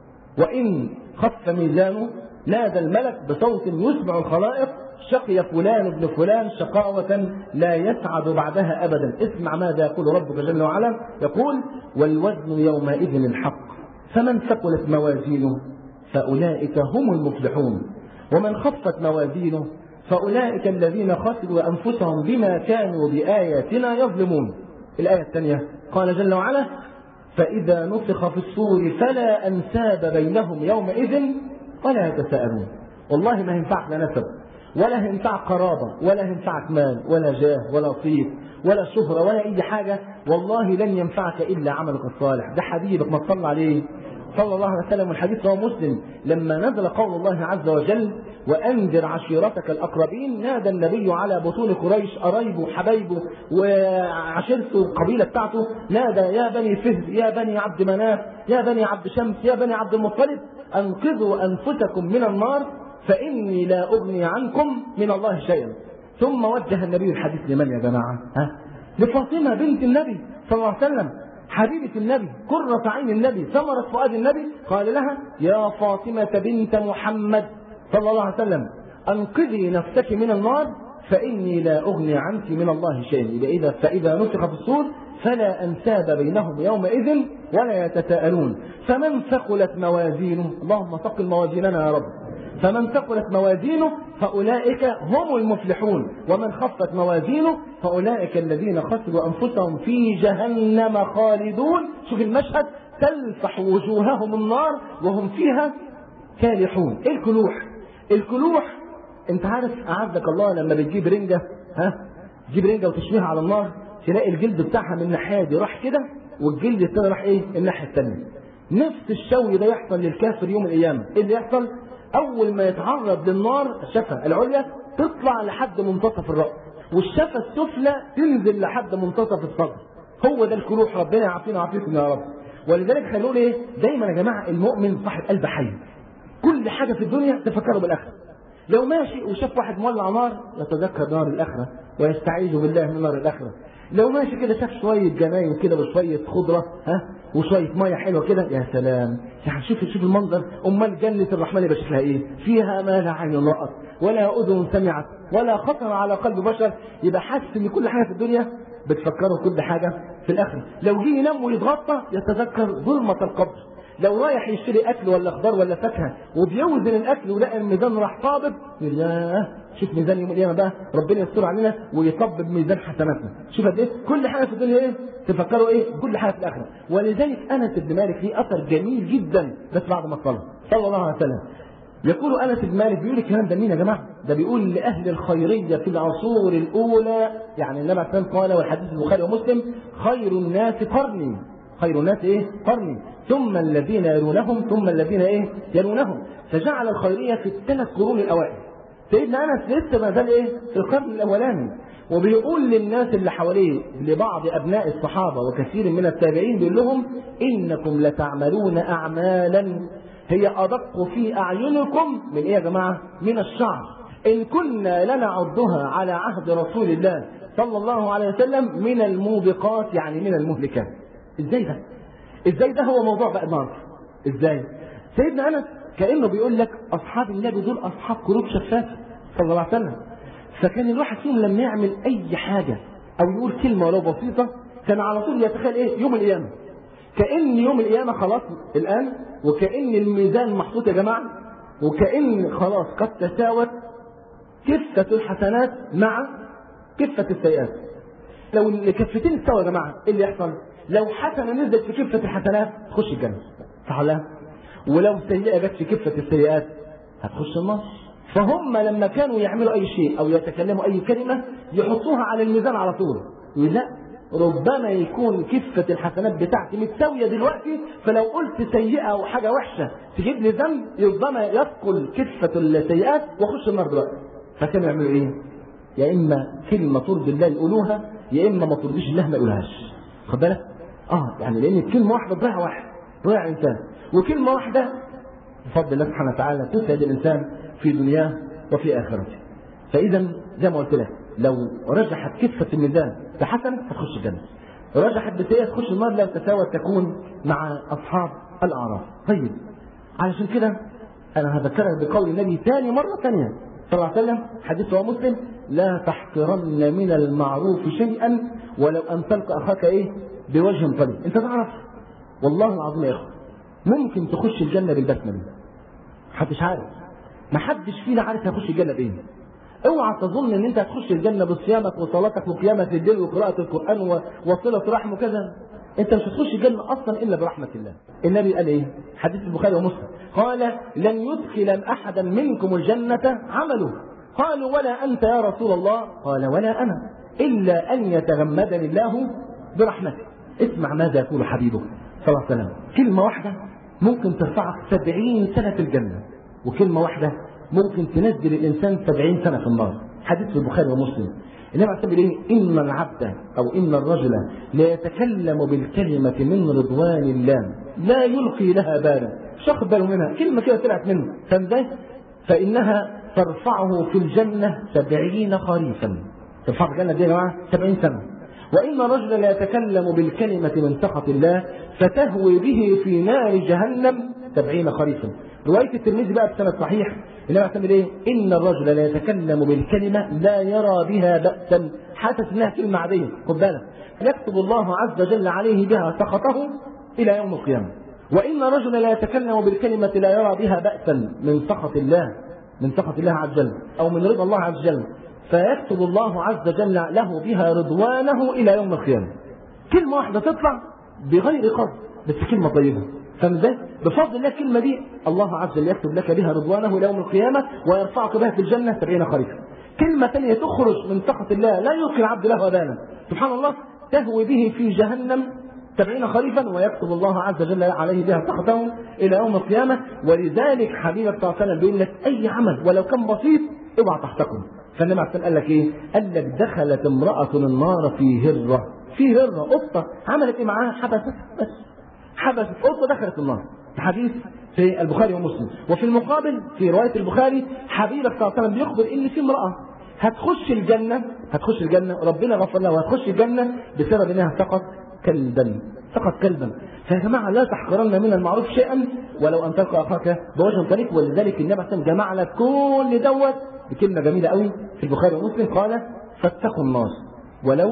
وإن خف ميزانه نادى الملك بصوت يسمع الخلائق شقي فلان ابن فلان شقاوة لا يسعد بعدها أبدا اسمع ماذا يقول ربك جل وعلا يقول والوزن يومئذ الحق فمن ثقلت موازينه فأولئك هم المفلحون ومن خفت موازينه فأولئك الذين خسروا أنفسهم بما كانوا بآياتنا يظلمون الآية الثانية قال جل وعلا فإذا نفخ في الصور فلا أنساب بينهم يومئذ ولا يتساءلون والله ما ينفعنا نسب ولا هينفعك قرابة ولا هينفعك مال ولا جاه ولا صيت ولا شهرة ولا أي حاجة والله لن ينفعك إلا عملك الصالح ده حبيبك ما تصلى عليه صلى الله عليه وسلم والحديث رواه مسلم لما نزل قول الله عز وجل وأنذر عشيرتك الأقربين نادى النبي على بطون قريش قرايبه حبايبه وعشيرته القبيلة بتاعته نادى يا بني فهد يا بني عبد مناف يا بني عبد شمس يا بني عبد المطلب أنقذوا أنفسكم من النار فإني لا أغني عنكم من الله شيئا ثم وجه النبي الحديث لمن يا جماعة ها؟ لفاطمة بنت النبي صلى الله عليه وسلم حبيبة النبي قرة عين النبي ثمرة فؤاد النبي قال لها يا فاطمة بنت محمد صلى الله عليه وسلم أنقذي نفسك من النار فإني لا أغني عنك من الله شيئا إذا فإذا نفخ في الصور فلا أنساب بينهم يومئذ ولا يتساءلون فمن ثقلت موازينه اللهم ثقل موازيننا يا رب فمن ثقلت موازينه فأولئك هم المفلحون ومن خفت موازينه فأولئك الذين خسروا أنفسهم في جهنم خالدون شوف المشهد تلفح وجوههم النار وهم فيها كالحون ايه الكلوح الكلوح انت عارف اعزك الله لما بتجيب رنجة ها تجيب رنجة وتشويها على النار تلاقي الجلد بتاعها من الناحية دي راح كده والجلد التاني راح ايه الناحية التانية نفس الشوي ده يحصل للكافر يوم القيامة ايه اللي يحصل اول ما يتعرض للنار الشفة العليا تطلع لحد منتصف الرأس والشفة السفلى تنزل لحد منتصف الصدر هو ده الكلوح ربنا يعافينا ويعافيكم يا رب ولذلك خلونا ايه دايما يا جماعه المؤمن صاحب قلب حي كل حاجه في الدنيا تفكره بالاخره لو ماشي وشاف واحد مولع نار يتذكر نار الاخره ويستعيذ بالله من نار الاخره لو ماشي كده شاف شويه جناين كده وشويه خضره ها وشويه ميه حلوه كده يا سلام يعني شوف شوف المنظر امال جنه الرحمن يبقى شكلها ايه فيها ما لا عين رأت ولا اذن سمعت ولا خطر على قلب بشر يبقى حاسس ان كل حاجه في الدنيا بتفكره كل حاجه في الاخره لو جه ينام ويتغطى يتذكر ظلمه القبر لو رايح يشتري اكل ولا خضار ولا فاكهه وبيوزن الاكل ولقى الميزان راح طابب ياه شوف ميزان يوم القيامه بقى ربنا يستر علينا ويطبب ميزان حسناتنا شوف قد ايه كل حاجه في الدنيا ايه تفكروا ايه كل حاجه في الاخره ولذلك انس بن مالك ليه اثر جميل جدا بس بعد ما صلى صلى الله عليه وسلم يقول انس بن مالك بيقول الكلام ده مين يا جماعه؟ ده بيقول لاهل الخيريه في العصور الاولى يعني النبي عليه الصلاه قال والحديث البخاري ومسلم خير الناس قرني خير الناس ايه؟ قرني ثم الذين يلونهم ثم الذين ايه؟ يلونهم فجعل الخيريه في الثلاث قرون الاوائل سيدنا انس لسه ما زال ايه؟ في القرن الاولاني وبيقول للناس اللي حواليه لبعض ابناء الصحابه وكثير من التابعين بيقول لهم انكم لتعملون اعمالا هي ادق في اعينكم من ايه يا جماعه؟ من الشعر ان كنا لنعدها على عهد رسول الله صلى الله عليه وسلم من الموبقات يعني من المهلكات ازاي ده؟ ازاي ده هو موضوع بقى النهارده؟ ازاي؟ سيدنا انس كانه بيقول لك اصحاب النبي دول اصحاب قلوب شفافه صلى الله عليه وسلم فكان الواحد فيهم لما يعمل اي حاجه او يقول كلمه ولو بسيطه كان على طول يتخيل ايه؟ يوم القيامه كان يوم القيامه خلاص الان وكان الميزان محطوط يا جماعه وكان خلاص قد تساوت كفه الحسنات مع كفه السيئات لو الكفتين استوى يا جماعه ايه اللي يحصل؟ لو حسنه نزلت في كفه الحسنات تخش الجنه صح ولا لا؟ ولو سيئه جت في كفه السيئات هتخش النار فهم لما كانوا يعملوا اي شيء او يتكلموا اي كلمه يحطوها على الميزان على طول يقول لا ربما يكون كفة الحسنات بتاعتي متساوية دلوقتي فلو قلت سيئة أو حاجة وحشة تجيب لي ذنب ربما يثقل كفة السيئات وأخش النار دلوقتي فكانوا يعملوا إيه؟ يا إما كلمة ترضي الله يقولوها يا إما ما ترضيش الله ما يقولهاش خد بالك؟ اه يعني لان كلمه واحده تضيع واحد تضيع انسان وكلمه واحده بفضل الله سبحانه وتعالى تسعد الانسان في دنياه وفي اخرته فاذا زي ما قلت لك لو رجحت كفه الميزان بحسن هتخش الجنه رجحت بسيئه تخش النار لو تساوت تكون مع اصحاب الاعراف طيب علشان كده انا هذكرك بقول النبي ثاني مره ثانيه صلى الله عليه وسلم حديث رواه مسلم لا تحقرن من المعروف شيئا ولو ان تلقى اخاك ايه بوجه طليق انت تعرف والله العظيم يا اخوه ممكن تخش الجنه بالبسمله محدش عارف محدش فينا عارف هيخش الجنه بايه اوعى تظن ان انت هتخش الجنه بصيامك وصلاتك وقيامك الليل وقراءه القران وصله رحم وكذا انت مش هتخش الجنه اصلا الا برحمه الله النبي قال ايه حديث البخاري ومسلم قال لن يدخل احدا منكم الجنه عمله قالوا ولا أنت يا رسول الله قال ولا أنا إلا أن يتغمدني الله برحمته اسمع ماذا يقول حبيبه صلى الله عليه وسلم كلمة واحدة ممكن ترفعك سبعين سنة في الجنة وكلمة واحدة ممكن تنزل الإنسان سبعين سنة في النار حديث في البخاري ومسلم النبي عليه الصلاه والسلام ان العبد او ان الرجل لا يتكلم بالكلمه من رضوان الله لا يلقي لها بالا مش واخد باله منها كلمه كده طلعت منه فاهم فانها ترفعه في الجنه سبعين خريفا ترفعه في الجنه دي يا جماعه سبعين سنه وإن الرجل لا يتكلم بالكلمة من سخط الله فتهوي به في نار جهنم سبعين خريفا رواية الترمذي بقى بسند صحيح النبي عليه ايه؟ إن الرجل لا يتكلم بالكلمة لا يرى بها بأسا حاسس إنها كلمة عادية خد بالك يكتب الله عز وجل عليه بها سخطه إلى يوم القيامة وإن الرجل لا يتكلم بالكلمة لا يرى بها بأسا من سخط الله من سخط الله عز وجل أو من رضا الله عز وجل فيكتب الله عز وجل له بها رضوانه إلى يوم القيامة كلمة واحدة تطلع بغير قصد بس كلمة طيبة فاهم ازاي؟ بفضل الله الكلمة دي الله عز وجل يكتب لك بها رضوانه إلى يوم القيامة ويرفعك بها في الجنة سبعين خريفا كلمة ثانية تخرج من سخط الله لا يلقي العبد له أبانا سبحان الله تهوي به في جهنم سبعين خريفا ويكتب الله عز وجل عليه بها سخطه إلى يوم القيامة ولذلك حبيبك صلى الله عليه وسلم بيقول لك أي عمل ولو كان بسيط اوعى تحتكم فالنبي عليه قال لك ايه؟ قال لك دخلت امرأة النار في هرة في هرة قطة عملت ايه معاها؟ حبست بس حبست قطة دخلت النار حديث في البخاري ومسلم وفي المقابل في رواية البخاري حبيبك صلى الله عليه وسلم بيخبر ان في امرأة هتخش الجنة هتخش الجنة ربنا غفر لها وهتخش الجنة بسبب انها سقط كلبا سقط كلبا فيا جماعة لا تحقرن من المعروف شيئا ولو ان تلقى اخاك بوجه طريق ولذلك النبي عليه الصلاه جمع لك كل دوت بكلمة جميلة قوي في البخاري ومسلم قال فاتقوا الناس ولو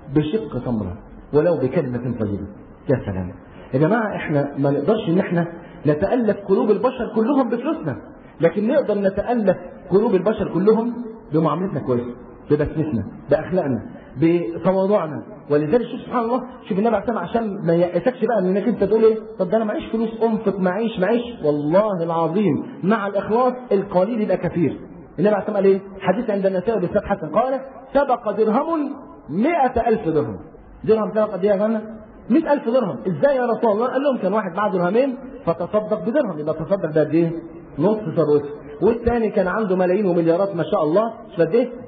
بشق تمرة ولو بكلمة طيبة يا سلام يا جماعة احنا ما نقدرش ان احنا نتألف قلوب البشر كلهم بفلوسنا لكن نقدر نتألف قلوب البشر كلهم بمعاملتنا كويسة ببسمتنا بأخلاقنا بتواضعنا ولذلك شوف سبحان الله شوف النبي عليه عشان ما يأسكش بقى انك انت تقول ايه طب ده انا معيش فلوس انفق معيش معيش والله العظيم مع الاخلاص القليل يبقى كثير النبي عليه قال ايه حديث عند النسائي بإسناد حسن قال سبق درهم مئة ألف درهم درهم سبق قد ايه يا جماعه 100000 درهم ازاي يا رسول الله قال لهم كان واحد معاه درهمين فتصدق بدرهم يبقى تصدق ده قد ايه نص ثروته والثاني كان عنده ملايين ومليارات ما شاء الله مش قد ايه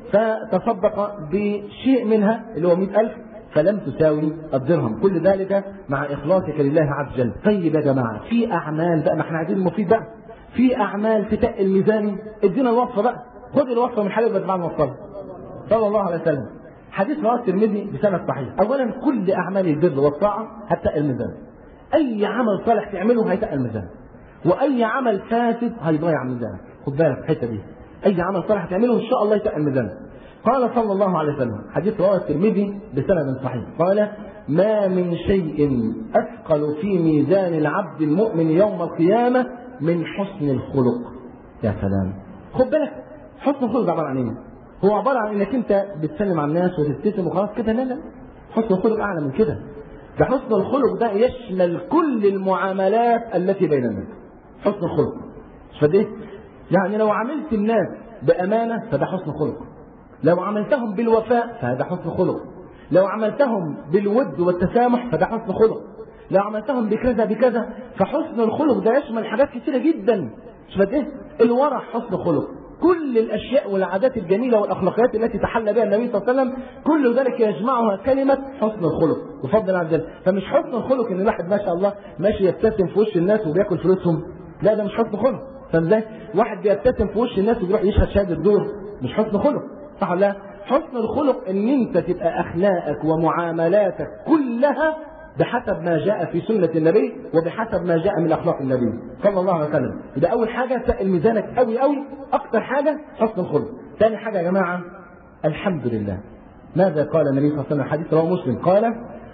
فتصدق بشيء منها اللي هو 100000 فلم تساوي الدرهم كل ذلك مع اخلاصك لله عز وجل طيب يا جماعه في اعمال بقى ما احنا عايزين المفيد بقى في اعمال تتقل الميزان ادينا الوصفه بقى خد الوصفه من حبيب بعد ما وصلها صلى الله عليه وسلم حديث رواه الترمذي بسند صحيح اولا كل اعمال البر والطاعه هتقل الميزان اي عمل صالح تعمله هيتقل الميزان واي عمل فاسد هيضيع ميزانك خد بالك الحته دي اي عمل صالح تعمله ان شاء الله يتقل الميزان قال صلى الله عليه وسلم حديث رواه الترمذي بسند صحيح قال ما من شيء اثقل في ميزان العبد المؤمن يوم القيامه من حسن الخلق يا سلام خد بالك حسن الخلق عباره عن ايه هو عباره عن انك انت بتسلم على الناس وتبتسم وخلاص كده لا لا حسن الخلق اعلى من كده ده حسن الخلق ده يشمل كل المعاملات التي بين الناس حسن الخلق فده يعني لو عملت الناس بامانه فده حسن خلق لو عملتهم بالوفاء فهذا حسن خلق لو عملتهم بالود والتسامح فده حسن خلق لو عملتهم بكذا بكذا فحسن الخلق ده يشمل حاجات كثيره جدا مش ايه الورع حسن خلق كل الاشياء والعادات الجميله والاخلاقيات التي تحلى بها النبي صلى الله عليه وسلم كل ذلك يجمعها كلمه حسن الخلق بفضل الله عز وجل فمش حسن الخلق ان الواحد ما شاء الله ماشي يبتسم في وش الناس وبياكل فلوسهم لا ده مش حسن خلق فاهم ازاي؟ واحد بيبتسم في وش الناس وبيروح يشهد شهاده دور مش حسن خلق صح ولا لا؟ حسن الخلق ان انت تبقى اخلاقك ومعاملاتك كلها بحسب ما جاء في سنة النبي وبحسب ما جاء من أخلاق النبي صلى الله عليه وسلم ده أول حاجة سأل ميزانك قوي قوي أكثر حاجة حسن الخلق ثاني حاجة يا جماعة الحمد لله ماذا قال النبي صلى الله عليه وسلم حديث رواه مسلم قال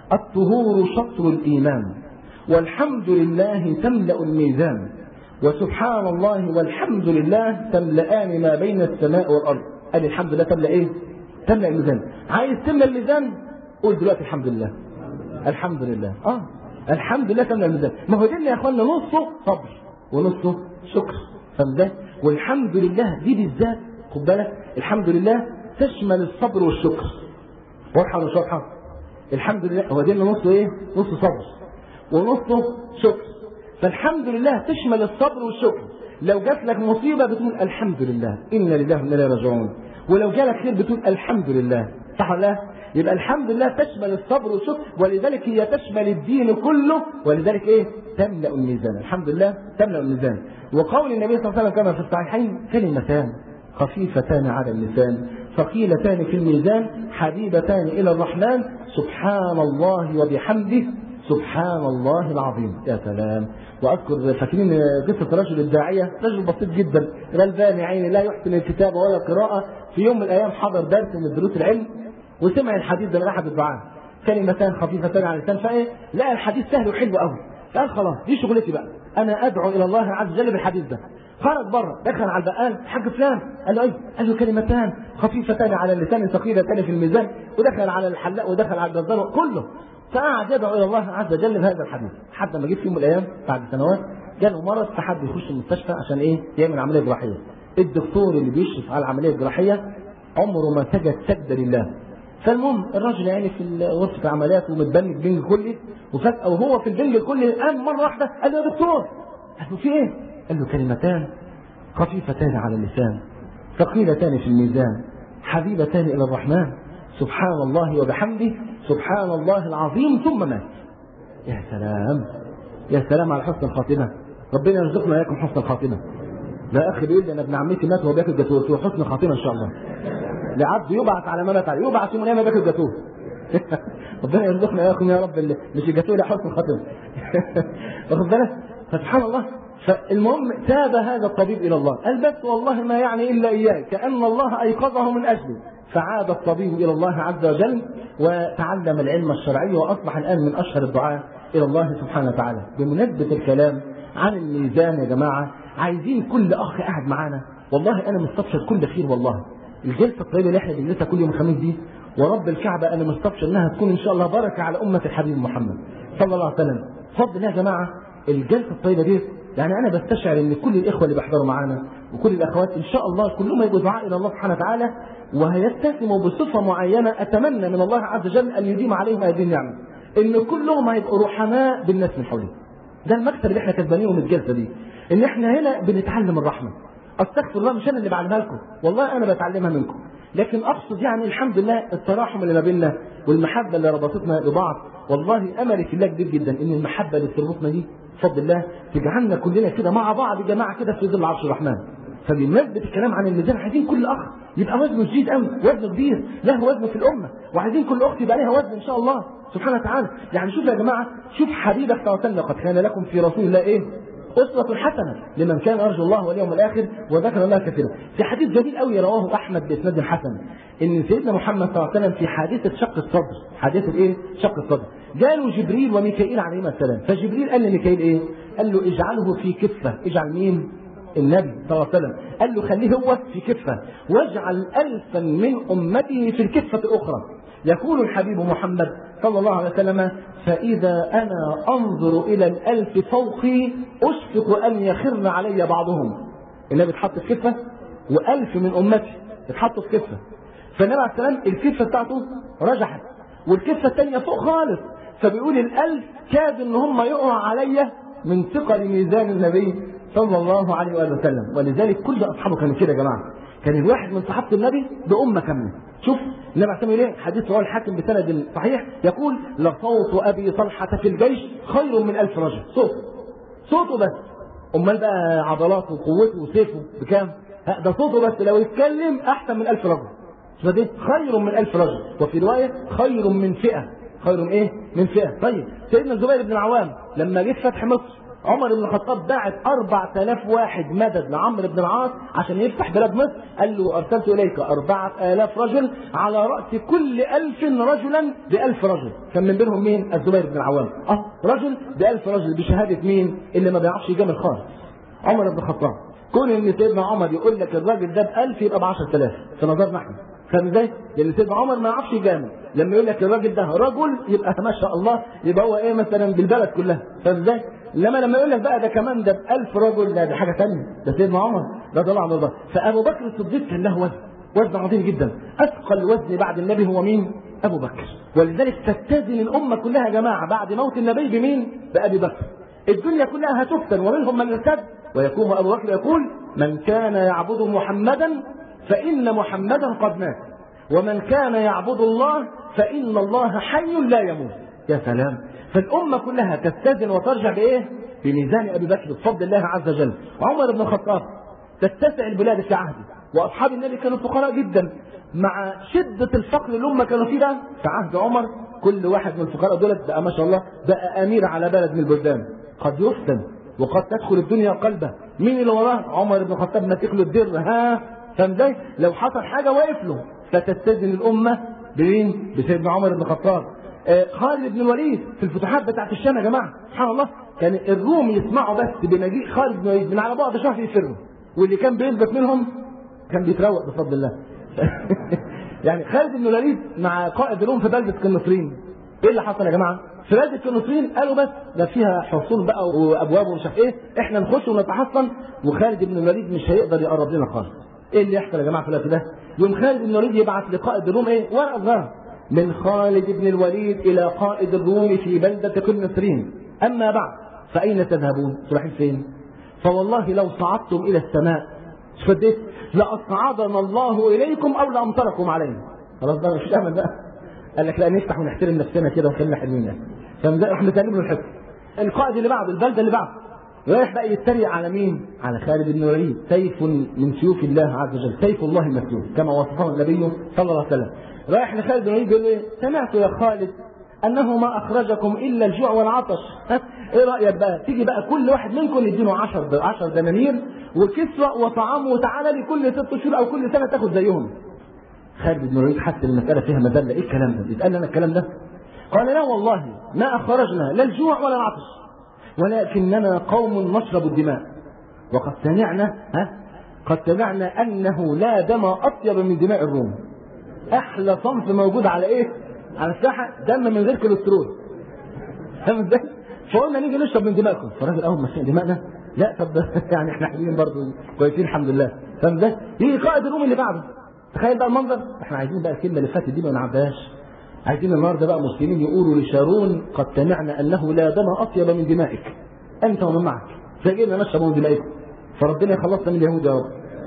الطهور شطر الإيمان والحمد لله تملأ الميزان وسبحان الله والحمد لله تملأان ما بين السماء والأرض قال الحمد لله تملأ إيه؟ تملأ الميزان عايز تملأ الميزان قول دلوقتي الحمد لله الحمد لله اه الحمد لله تملأ الميزان ما هو دين يا اخوانا نصه صبر ونصه شكر فاهم ده والحمد لله دي بالذات خد بالك الحمد لله تشمل الصبر والشكر واضحه ولا مش واضحه؟ الحمد لله هو ده نصه ايه؟ نص صبر ونصه شكر فالحمد لله تشمل الصبر والشكر لو جات لك مصيبه بتقول الحمد لله انا لله وانا اليه راجعون ولو جالك خير بتقول الحمد لله صح ولا لا؟ يبقى الحمد لله تشمل الصبر والشكر ولذلك هي تشمل الدين كله ولذلك ايه؟ تملا الميزان الحمد لله تملا الميزان وقول النبي صلى الله عليه وسلم كما في الصحيحين كلمتان خفيفتان على اللسان ثقيلتان في الميزان حبيبتان الى الرحمن سبحان الله وبحمده سبحان الله العظيم يا سلام واذكر فاكرين قصه رجل الداعيه رجل بسيط جدا غلبان يا عيني لا يحسن الكتابه ولا القراءه في يوم من الايام حضر درس من دروس العلم وسمع الحديث ده من احد الدعاء كلمتان خفيفتان على اللسان فايه لقى الحديث سهل وحلو قوي قال خلاص دي شغلتي بقى انا ادعو الى الله عز وجل بالحديث ده خرج بره دخل على البقال حاج فلان قال له ايه قال له كلمتان خفيفتان على اللسان ثقيلتان في الميزان ودخل على الحلاق ودخل على الجزار كله فقعد يدعو الى الله عز وجل بهذا الحديث حتى ما جه في يوم من الايام بعد سنوات جاله مرض فحب يخش المستشفى عشان ايه يعمل عمليه جراحيه الدكتور اللي بيشرف على العمليه الجراحيه عمره ما سجد سجده لله فالمهم الراجل يعني في غرفه العمليات ومتبني البنج كلي وفجاه وهو في البنج الكلي قام مره واحده قال له يا دكتور قال له في ايه؟ قال له كلمتان خفيفتان على اللسان ثقيلتان في الميزان حبيبتان الى الرحمن سبحان الله وبحمده سبحان الله العظيم ثم مات يا سلام يا سلام على حسن الخاتمه ربنا يرزقنا اياكم حسن الخاتمه لا اخي بيقول لي انا ابن عمتي مات وهو بياكل جاتوه قلت له حسن خاتمه ان شاء الله لعبد يبعث على ما مات عليه يبعث يوم الايام بياكل جاتوه ربنا يرزقنا اياكم يا رب اللي مش الجاتوه لا حسن الخاتمه واخد بالك فسبحان الله فالمهم تاب هذا الطبيب الى الله قال بس والله ما يعني الا اياه كان الله ايقظه من اجله فعاد الطبيب الى الله عز وجل وتعلم العلم الشرعي واصبح الان من اشهر الدعاء الى الله سبحانه وتعالى بمناسبه الكلام عن الميزان يا جماعه عايزين كل اخ قاعد معانا والله انا مستبشر كل خير والله الجلسه الطيبه اللي احنا بنجلسها كل يوم خميس دي ورب الكعبه انا مستبشر انها تكون ان شاء الله بركه على امه الحبيب محمد صلى الله عليه وسلم فضل يا جماعه الجلسه الطيبه دي يعني انا بستشعر ان كل الاخوه اللي بيحضروا معانا وكل الاخوات ان شاء الله كلهم يبقوا دعاء الى الله سبحانه وتعالى وهيتسموا بصفه معينه اتمنى من الله عز وجل ان يديم عليهم هذه النعمه ان كلهم هيبقوا رحماء بالناس من حولهم ده المكسب اللي احنا كسبانينه من الجلسه دي ان احنا هنا بنتعلم الرحمه استغفر الله مش انا اللي بعلمها لكم والله انا بتعلمها منكم لكن اقصد يعني الحمد لله التراحم اللي ما بيننا والمحبه اللي ربطتنا ببعض والله املي في الله كبير جدا ان المحبه اللي تربطنا دي بفضل الله تجعلنا كلنا كده مع بعض يا جماعه كده في ظل عرش الرحمن فبمناسبة الكلام عن الميزان عايزين كل اخ يبقى وزنه جديد قوي وزنه كبير له وزنه في الامه وعايزين كل اخت يبقى لها وزن ان شاء الله سبحانه وتعالى يعني شوف يا جماعه شوف حبيبك صلى الله عليه وسلم لقد كان لكم في رسول الله ايه أسوة حسنة لمن كان يرجو الله واليوم الآخر وذكر الله كثيرا. في حديث جميل قوي رواه أحمد بإسناد حسن إن سيدنا محمد صلى الله عليه وسلم في حادثة شق الصدر، حادثة إيه؟ شق الصدر. جاله جبريل وميكائيل عليهما السلام، فجبريل قال لميكائيل إيه؟ قال له اجعله في كفة، اجعل مين؟ النبي صلى الله عليه وسلم قال له خليه هو في كفة واجعل ألفا من أمته في الكفة الأخرى يقول الحبيب محمد صلى الله عليه وسلم فإذا أنا أنظر إلى الألف فوقي أشفق أن يخر علي بعضهم النبي اتحط في كفة وألف من أمتي اتحطوا في كفة فالنبي عليه السلام الكفة بتاعته رجحت والكفة الثانية فوق خالص فبيقول الألف كاد إن هم يقعوا عليا من ثقل ميزان النبي صلى الله عليه وآله وسلم ولذلك كل أصحابه كانوا كده يا جماعة كان الواحد من صحابة النبي بأمة كاملة شوف النبي عليه الصلاه حديث رواه الحاكم بسند صحيح يقول لصوت ابي طلحه في الجيش خير من ألف رجل صوت صوته بس امال بقى عضلاته وقوته وسيفه بكام؟ ده صوته بس لو يتكلم احسن من ألف رجل فدي خير من ألف رجل وفي روايه خير من فئه خير من ايه؟ من فئه طيب سيدنا الزبير بن العوام لما جه فتح مصر عمر بن الخطاب باعت 4000 واحد مدد لعمرو بن العاص عشان يفتح بلاد مصر قال له ارسلت اليك 4000 رجل على راس كل 1000 رجلا ب 1000 رجل كان من بينهم مين الزبير بن العوام اه رجل ب 1000 رجل بشهاده مين اللي ما بيعرفش يجامل خالص عمر بن الخطاب كون ان سيدنا عمر يقول لك الراجل ده ب 1000 يبقى ب 10000 في نظرنا احنا فاهم ازاي؟ لان سيدنا عمر ما يعرفش يجامل لما يقول لك الراجل ده رجل يبقى ما شاء الله يبقى هو ايه مثلا بالبلد كلها فاهم ازاي؟ انما لما يقول لك بقى ده كمان ده ب 1000 رجل ده, ده حاجه ثانيه ده سيدنا عمر ده طلع عن الله فابو بكر الصديق كان له وزن وزن عظيم جدا اثقل وزن بعد النبي هو مين؟ ابو بكر ولذلك تتزن الامه كلها يا جماعه بعد موت النبي بمين؟ بابي بكر الدنيا كلها هتفتن ومنهم من ارتد ويقوم ابو بكر يقول من كان يعبد محمدا فان محمدا قد مات ومن كان يعبد الله فان الله حي لا يموت يا سلام فالامه كلها تتزن وترجع بايه؟ بميزان ابي بكر بفضل الله عز وجل وعمر بن الخطاب تتسع البلاد في عهده واصحاب النبي كانوا فقراء جدا مع شده الفقر اللي هم كانوا فيه ده في عهد عمر كل واحد من الفقراء دولت بقى ما شاء الله بقى امير على بلد من البلدان قد يفتن وقد تدخل الدنيا قلبه مين اللي وراه عمر بن الخطاب ماسك له الدر ها فاهم ازاي لو حصل حاجه واقف له فتستاذن الامه بمين بسيدنا عمر بن الخطاب آه خالد بن الوليد في الفتوحات بتاعت الشام يا جماعه سبحان الله كان الروم يسمعوا بس بمجيء خالد بن الوليد من على بعد شهر يفروا واللي كان بيثبت منهم كان بيتروق بفضل الله يعني خالد بن الوليد مع قائد الروم في بلده قنطرين ايه اللي حصل يا جماعه في بلده قنطرين قالوا بس ده فيها حصون بقى وابواب ومش عارف ايه احنا نخش ونتحصن وخالد بن الوليد مش هيقدر يقرب لنا خالص ايه اللي يحصل يا جماعه في الوقت ده يوم خالد بن الوليد يبعث لقائد الروم ايه ورقه صغيره من خالد بن الوليد الى قائد الروم في بلده قنطرين اما بعد فاين تذهبون رايحين فين فوالله لو صعدتم الى السماء شفت لاصعدنا الله اليكم او لامطركم علينا خلاص بقى مش امل بقى قال لك لا نفتح ونحترم نفسنا كده ونخلينا حلوين يعني فمزق احنا تقريبا له الحكم القائد اللي بعده البلده اللي بعده رايح بقى يتريق على مين؟ على خالد بن الوليد سيف من سيوف الله عز وجل سيف الله المسلول كما وصفه النبي صلى الله عليه وسلم رايح لخالد بن الوليد يقول له سمعت يا خالد انه ما اخرجكم الا الجوع والعطش ايه رايك بقى تيجي بقى كل واحد منكم يديله 10 10 دنانير وكسوه وطعام وتعالى لي كل ست شهور او كل سنه تاخد زيهم خالد بن الوليد حس المساله فيها مذله ايه الكلام ده يتقال لنا الكلام ده قال لا والله ما اخرجنا لا الجوع ولا العطش ولكننا قوم نشرب الدماء وقد سمعنا ها قد سمعنا انه لا دم اطيب من دماء الروم احلى صنف موجود على ايه على الساحه دم من غير كوليسترول فاهم ازاي فقلنا نيجي نشرب من دماءكم فالراجل اول ما سمع دماءنا لا طب يعني احنا حلوين برضه كويسين الحمد لله فاهم ازاي يجي قائد الروم اللي بعده تخيل بقى المنظر احنا عايزين بقى الكلمه اللي فاتت دي ما نعدهاش عايزين النهارده بقى مسلمين يقولوا لشارون قد سمعنا انه لا دم اطيب من دمائك انت ومن معك فجينا نشرب من دمائكم فربنا يخلصنا من اليهود يا رب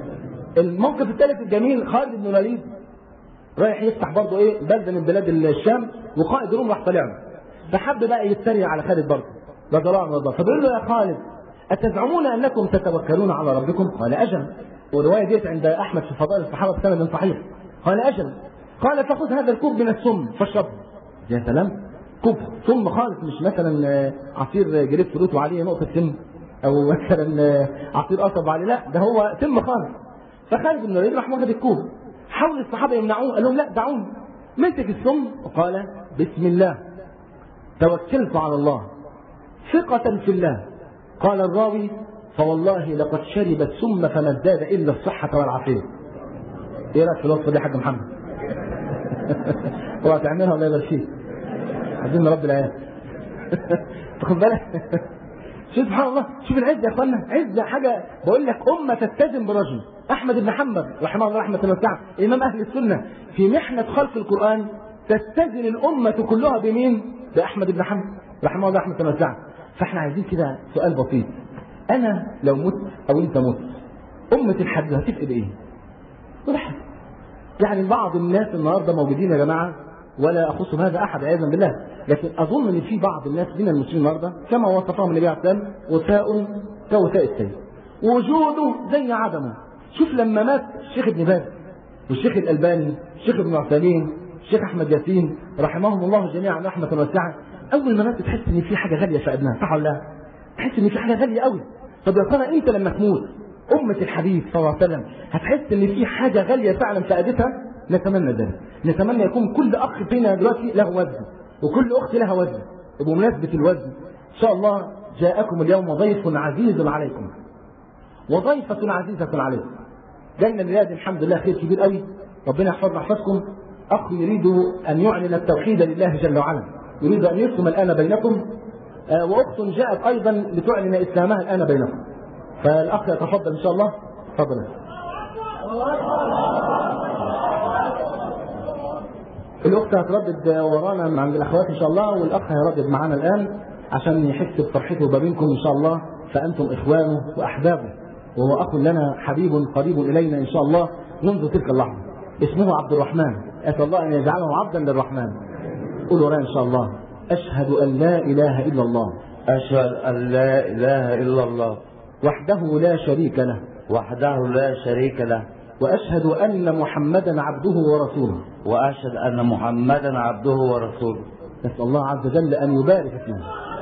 الموقف الثالث الجميل خالد بن الوليد رايح يفتح برضه ايه بلده من بلاد الشام وقائد روم راح طالع له فحب بقى يتريق على خالد برضه رضي الله عنه وارضاه فبيقول له يا خالد اتزعمون انكم تتوكلون على ربكم؟ قال اجل والروايه ديت عند احمد في فضائل الصحابه بسند صحيح قال اجل قال فخذ هذا الكوب من السم فاشربه يا سلام كوب سم خالص مش مثلا عصير جريب فروت وعليه نقطه سم او مثلا عصير قصب عليه لا ده هو سم خالص فخالد بن الوليد راح واخد الكوب حاول الصحابه يمنعوه قال لهم لا دعوني مسك السم وقال بسم الله توكلت على الله ثقة في الله قال الراوي فوالله لقد شرب السم فما ازداد الا الصحة والعافية. ايه رايك في الوصفة دي يا حاج محمد؟ اوعى تعملها ولا يبقى شيء. عايزين نربي العيال. تاخد بالك؟ شوف سبحان الله شوف العزة يا اخوانا عزة حاجة بقول لك أمة تلتزم برجل أحمد بن حنبل رحمه الله رحمة واسعة إمام أهل السنة في محنة خلق القرآن تستزن الأمة كلها بمين؟ بأحمد بن حنبل رحمه الله رحمة واسعة فاحنا عايزين كده سؤال بسيط أنا لو مت أو أنت مت أمة الحج هتفقد إيه؟ ولا حاجة يعني بعض الناس النهارده موجودين يا جماعه ولا اخص بهذا احد عياذا بالله لكن اظن ان في بعض الناس من المسلمين النهارده كما وصفهم النبي عليه الصلاه والسلام وثاء كوثاء السيل وجوده زي عدمه شوف لما مات الشيخ ابن باز والشيخ الالباني الشيخ ابن عثيمين الشيخ احمد ياسين رحمهم الله جميعا رحمه واسعه اول ما مات تحس ان في حاجه غاليه في ابنها صح ولا لا؟ تحس ان في حاجه غاليه قوي طب يا ترى انت لما تموت أمة الحبيب صلى الله عليه وسلم هتحس إن في حاجة غالية فعلا فائدتها نتمنى ذلك نتمنى يكون كل أخ فينا دلوقتي له وزن وكل أخت لها وزن وبمناسبة الوزن إن شاء الله جاءكم اليوم ضيف عزيز عليكم وضيفة عزيزة عليكم جالنا البلاد الحمد لله خير كبير قوي ربنا يحفظنا يحفظكم اخ يريد ان يعلن التوحيد لله جل وعلا يريد ان يسلم الان بينكم آه، واخت جاءت ايضا لتعلن اسلامها الان بينكم فالاخ يتفضل ان شاء الله تفضل الاخت هتردد ورانا من عند الاخوات ان شاء الله والاخ هيردد معانا الان عشان يحس بفرحته ما بينكم ان شاء الله فانتم اخوانه واحبابه وهو اخ لنا حبيب قريب الينا ان شاء الله منذ تلك اللحظه اسمه عبد الرحمن اسال الله ان يجعله عبدا للرحمن قولوا ورانا ان شاء الله اشهد ان لا اله الا الله أشهد أن لا إله إلا الله وحده لا شريك له وحده لا شريك له واشهد ان محمدا عبده ورسوله وأشهد أن محمدا عبده ورسوله نسال الله عز وجل ان يبارك فيه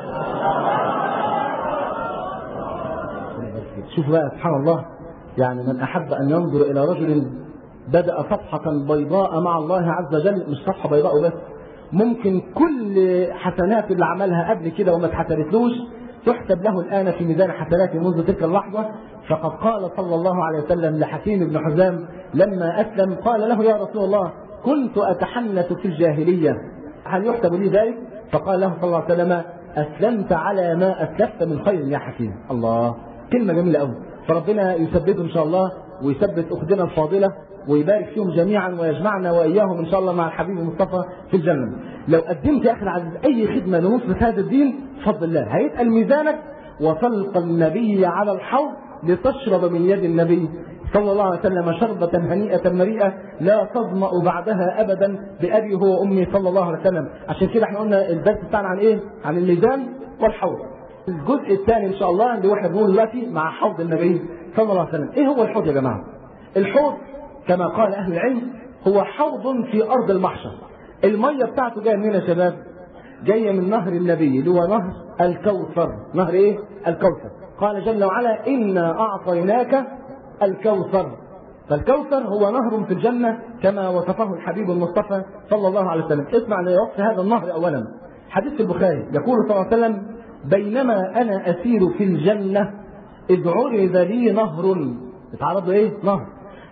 شوف بقى سبحان الله يعني من احب ان ينظر الى رجل بدا صفحه بيضاء مع الله عز وجل مش صفحه بيضاء بس ممكن كل حسنات اللي عملها قبل كده وما اتحسبتلوش تحسب له الان في ميزان حسناته منذ تلك اللحظه فقد قال صلى الله عليه وسلم لحكيم بن حزام لما اسلم قال له يا رسول الله كنت اتحنث في الجاهليه هل يحسب لي ذلك؟ فقال له صلى الله عليه وسلم اسلمت على ما اسلفت من خير يا حكيم الله كلمه جميله قوي فربنا يثبته ان شاء الله ويثبت اختنا الفاضله ويبارك فيهم جميعا ويجمعنا واياهم ان شاء الله مع الحبيب المصطفى في الجنه. لو قدمت يا اخي العزيز اي خدمه لنصره هذا الدين بفضل الله هيتقل ميزانك وتلقى النبي على الحوض لتشرب من يد النبي صلى الله عليه وسلم شربة هنيئة مريئة لا تظمأ بعدها أبدا بأبي هو وأمي صلى الله عليه وسلم عشان كده احنا قلنا الدرس بتاعنا عن إيه؟ عن الميزان والحوض الجزء الثاني إن شاء الله اللي احنا بنقول دلوقتي مع حوض النبي صلى الله عليه وسلم إيه هو الحوض يا جماعة؟ الحوض كما قال أهل العلم هو حوض في أرض المحشر المية بتاعته جاية منين يا شباب؟ جاية من نهر النبي اللي هو نهر الكوثر نهر إيه؟ الكوثر قال جل وعلا إنا أعطيناك الكوثر فالكوثر هو نهر في الجنة كما وصفه الحبيب المصطفى صلى الله عليه وسلم اسمع لوصف هذا النهر أولا حديث في البخاري يقول صلى الله عليه وسلم بينما أنا أسير في الجنة إذ عرض لي نهر اتعرض له إيه؟ نهر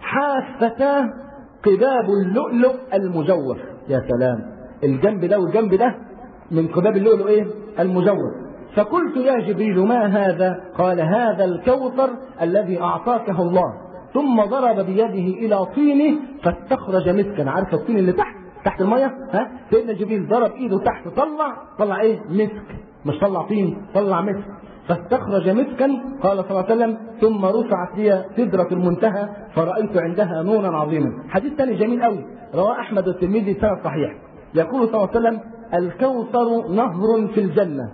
حافتاه قباب اللؤلؤ المجوف يا سلام الجنب ده والجنب ده من قباب اللؤلؤ ايه المجوف فقلت يا جبريل ما هذا قال هذا الكوثر الذي اعطاكه الله ثم ضرب بيده الى طينه فاستخرج مسكا عارف الطين اللي تحت تحت الميه ها سيدنا جبريل ضرب ايده تحت طلع طلع ايه مسك مش طلع طين طلع مسك فاستخرج مسكا قال صلى الله عليه وسلم ثم رفعت لي سدرة المنتهى فرأيت عندها نورا عظيما حديث ثاني جميل قوي رواه أحمد الترمذي سند صحيح يقول صلى الله عليه وسلم الكوثر نهر في الجنة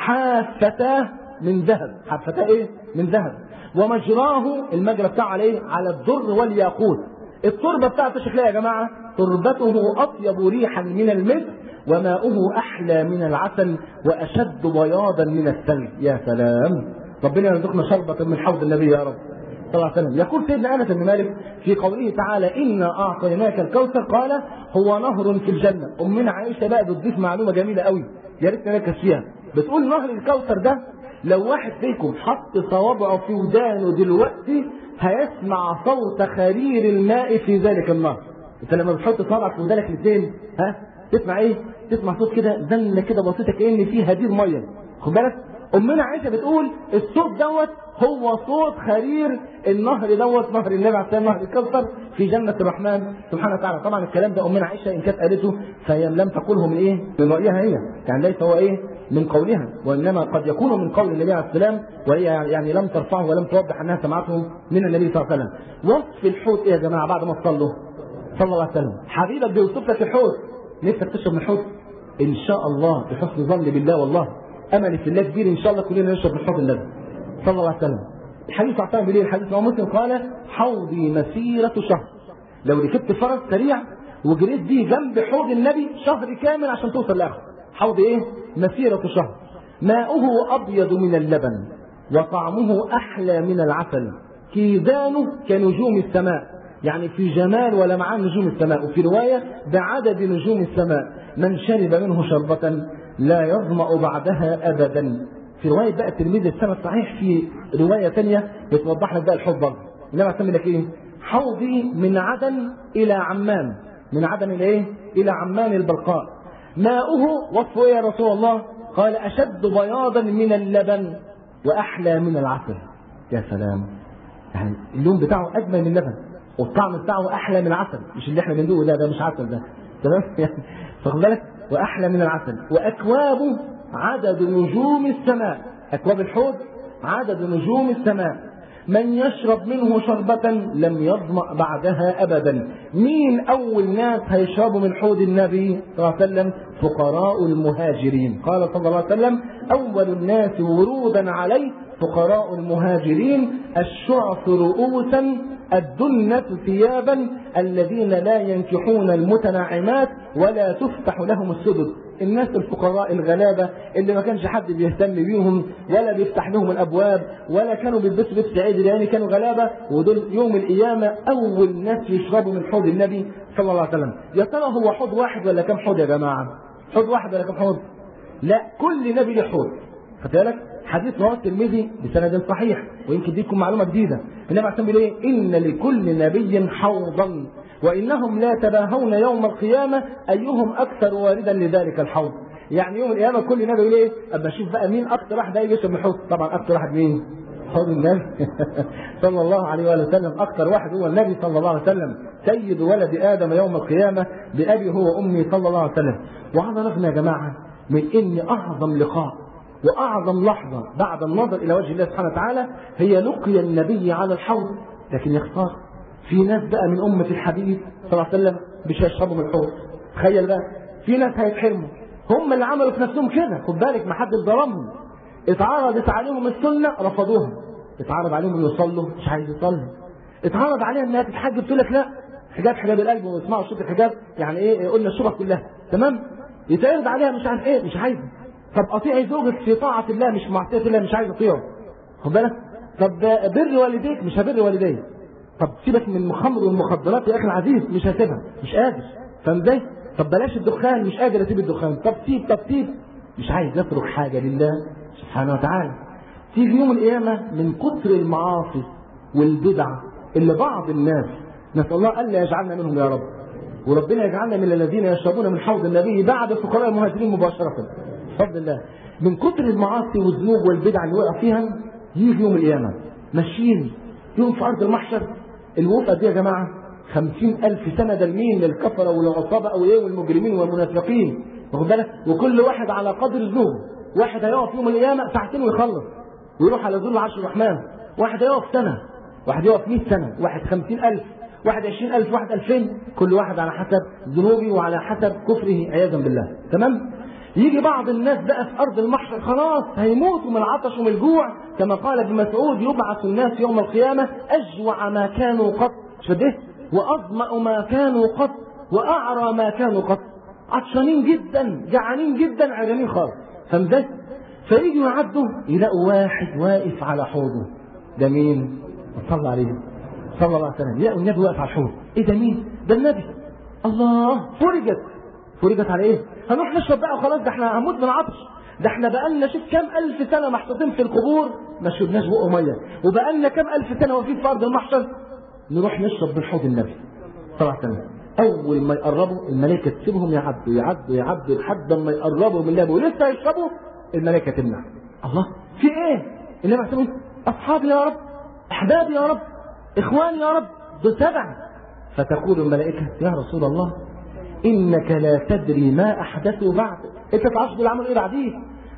حافتاه من ذهب حافتاه ايه من ذهب ومجراه المجرى بتاعه عليه على الدر والياقوت التربة بتاعته شكلها يا جماعة تربته أطيب ريحا من المسك وماؤه أحلى من العسل وأشد بياضا من الثلج يا سلام ربنا يرزقنا شربة من حوض النبي يا رب صلى الله عليه وسلم يقول سيدنا انس بن مالك في قوله تعالى انا اعطيناك الكوثر قال هو نهر في الجنه امنا عائشه بقى بتضيف معلومه جميله قوي يا ريت نركز فيها بتقول نهر الكوثر ده لو واحد فيكم حط صوابعه في ودانه دلوقتي هيسمع صوت خرير الماء في ذلك النهر انت لما بتحط صوابعك في ودانك الاثنين ها تسمع ايه تسمع صوت كده زنه كده بسيطه كان فيه هدير ميه خد بالك امنا عائشه بتقول الصوت دوت هو صوت خرير النهر دوت نهر النبي عليه الصلاه نهر الكوثر في جنه الرحمن سبحانه وتعالى طبعا الكلام ده امنا عائشه ان كانت قالته فهي لم تقله من ايه من رايها هي يعني ليس هو ايه من قولها وانما قد يكون من قول النبي عليه السلام وهي يعني لم ترفعه ولم توضح انها سمعته من النبي صلى الله عليه وسلم وصف الحوت ايه يا جماعه بعد ما صلوا صلى الله عليه وسلم حبيبك بيوصف لك الحوت نفسك تشرب من الحوت ان شاء الله بحسن ظن بالله والله امل في الله كبير ان شاء الله كلنا نشرب من حوض النبي صلى الله عليه وسلم الحديث عطاء بليل الحديث هو مسلم قال حوضي مسيرة شهر لو ركبت فرس سريع وجريت بيه جنب حوض النبي شهر كامل عشان توصل لاخره حوض ايه مسيرة شهر ماؤه ابيض من اللبن وطعمه احلى من العسل كيدانه كنجوم السماء يعني في جمال ولمعان نجوم السماء وفي رواية بعدد نجوم السماء من شرب منه شربة لا يظمأ بعدها أبدا في رواية بقى التلميذ السنة الصحيح في رواية ثانية بتوضح لك بقى الحب برضه إنما أسمي لك إيه حوضي من عدن إلى عمان من عدن إلى إيه؟ إلى عمان البلقاء ماؤه وصفه إيه يا رسول الله قال أشد بياضا من اللبن وأحلى من العسل يا سلام يعني اللون بتاعه أجمل من اللبن والطعم بتاعه أحلى من العسل مش اللي احنا بندوقه ده ده مش عسل ده تمام يعني فخد بالك وأحلى من العسل وأكوابه عدد نجوم السماء أكواب الحوض عدد نجوم السماء من يشرب منه شربة لم يظمأ بعدها أبدا مين أول ناس هيشربوا من حوض النبي صلى الله عليه وسلم فقراء المهاجرين قال صلى الله عليه وسلم أول الناس ورودا عليه فقراء المهاجرين الشعث رؤوسا الدنة ثيابا الذين لا ينكحون المتنعمات ولا تفتح لهم السدد الناس الفقراء الغلابة اللي ما كانش حد بيهتم بيهم ولا بيفتح لهم الأبواب ولا كانوا بيلبسوا لبس عيد لأن كانوا غلابة ودول يوم القيامة أول ناس يشربوا من حوض النبي صلى الله عليه وسلم يا ترى هو حوض واحد ولا كم حوض يا جماعة حوض واحد ولا كم حوض لا كل نبي له حوض خد بالك حديث رواه الترمذي بسند صحيح ويمكن دي تكون معلومه جديده النبي عليه الصلاه ايه؟ ان لكل نبي حوضا وانهم لا يتباهون يوم القيامه ايهم اكثر واردا لذلك الحوض يعني يوم القيامه كل نبي يقول ايه؟ اما اشوف بقى مين اكثر واحد هيجي يشرب من الحوض طبعا اكثر واحد مين؟ حوض النبي صلى الله عليه وآله وسلم أكثر واحد هو النبي صلى الله عليه وسلم سيد ولد آدم يوم القيامة بأبي هو وأمي صلى الله عليه وسلم وعرفنا يا جماعة من إن أعظم لقاء واعظم لحظه بعد النظر الى وجه الله سبحانه وتعالى هي لقي النبي على الحوض لكن يختار في ناس بقى من امه الحبيب صلى الله عليه وسلم مش هيشربوا من الحوض تخيل بقى في ناس هيتحرموا هم اللي عملوا في نفسهم كده خد بالك ما حد ظلمهم اتعرضت عليهم السنه رفضوها اتعرض عليهم انه يصلوا مش عايز يصلي اتعرض عليها انها تتحجب تقول لك لا حجاب حجاب القلب ويسمعوا صوت الحجاب يعني ايه قلنا الشبه كلها تمام يتعرض عليها مش عارف ايه مش عايزه طب اطيعي زوجك في طاعه الله مش معصيه الله مش عايز اطيعه خد بالك طب بر والديك مش هبر والديك طب سيبك من الخمر والمخدرات يا اخي العزيز مش هسيبها مش قادر فاهم ازاي طب بلاش الدخان مش قادر اسيب الدخان طب سيب طب سيب مش عايز يترك حاجه لله سبحانه وتعالى تيجي يوم القيامه من كتر المعاصي والبدع اللي بعض الناس نسال الله الا يجعلنا منهم يا رب وربنا يجعلنا من الذين يشربون من حوض النبي بعد فقراء المهاجرين مباشره بفضل الله من كتر المعاصي والذنوب والبدع اللي وقع فيها يجي يوم القيامة ماشيين يوم في أرض المحشر الوقفة دي يا جماعة خمسين ألف سنة ده لمين للكفرة والعصابة أو إيه والمجرمين والمنافقين واخد بالك وكل واحد على قدر ذنوبه واحد هيقف يوم القيامة ساعتين ويخلص ويروح على ذل عرش الرحمن واحد هيقف سنة واحد يقف 100 سنة واحد خمسين ألف واحد عشرين ألف واحد ألفين كل واحد على حسب ذنوبه وعلى حسب كفره عياذا بالله تمام يجي بعض الناس بقى في ارض المحشر خلاص هيموتوا من العطش ومن الجوع كما قال ابن مسعود يبعث الناس يوم القيامه اجوع ما كانوا قط شده واظما ما كانوا قط واعرى ما كانوا قط عطشانين جدا جعانين جدا عريانين خالص فاهم فيجوا يعدوا يلاقوا واحد واقف على حوضه ده مين؟ صلى عليه صلى الله عليه وسلم يلاقوا النبي واقف على الحوض ايه ده مين؟ ده النبي الله فرجت فرجت على ايه؟ هنروح نشرب بقى وخلاص ده احنا هنموت من العطش ده احنا بقالنا شوف كام الف سنه محطوطين في القبور ما شربناش بق ميه وبقالنا كام الف سنه واقفين في ارض المحشر نروح نشرب من حوض النبي صلى الله عليه وسلم اول ما يقربوا الملائكه تسيبهم يعدوا يعدوا يعدوا لحد ما يقربوا من النبي ولسه يشربوا الملائكه تمنع الله في ايه؟ النبي عليه الصلاه اصحابي يا رب احبابي يا رب اخواني يا رب دول سبع فتقول الملائكه يا رسول الله انك لا تدري ما احدثوا بعد انت تعرفش دول عملوا ايه بعديه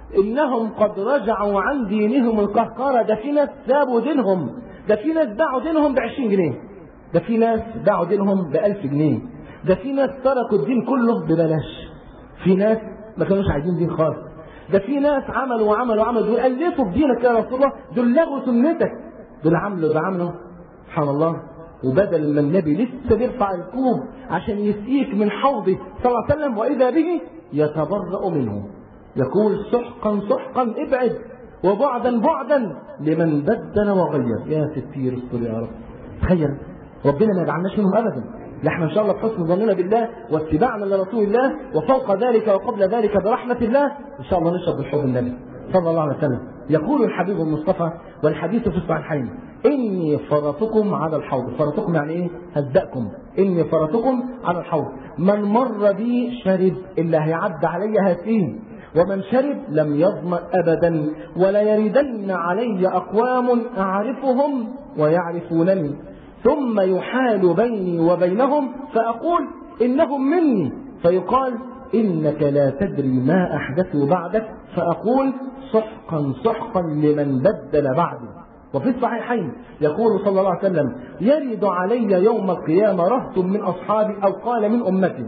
انهم قد رجعوا عن دينهم القهقرة ده في ناس سابوا دينهم ده في ناس باعوا دينهم ب 20 جنيه ده في ناس باعوا دينهم ب 1000 جنيه ده في ناس تركوا الدين كله ببلاش في ناس ما كانوش عايزين دين خالص ده في ناس عملوا وعملوا وعملوا دول الفوا في دينك يا رسول الله دول لغوا سنتك دول عملوا ده عملوا سبحان الله وبدل ما النبي لسه بيرفع الكوب عشان يسقيك من حوضه صلى الله عليه وسلم واذا به يتبرأ منه يقول سحقا سحقا ابعد وبعدا بعدا لمن بدل وغير يا ستير استر يا رب تخيل ربنا ما يجعلناش منهم ابدا نحن ان شاء الله بحسن ظننا بالله واتباعنا لرسول الله وفوق ذلك وقبل ذلك برحمه الله ان شاء الله نشرب من حوض النبي صلى الله عليه وسلم يقول الحبيب المصطفى والحديث في الصحيحين إني فرطكم على الحوض فرطكم يعني إيه هزأكم إني فرطكم على الحوض من مر بي شرب اللي هيعد علي هاتيه ومن شرب لم يظمأ أبدا ولا يردن علي أقوام أعرفهم ويعرفونني ثم يحال بيني وبينهم فأقول إنهم مني فيقال إنك لا تدري ما أحدثوا بعدك فأقول سحقا سحقا لمن بدل بعدي وفي الصحيحين يقول صلى الله عليه وسلم يرد علي يوم القيامة رهط من أصحابي أو قال من أمتي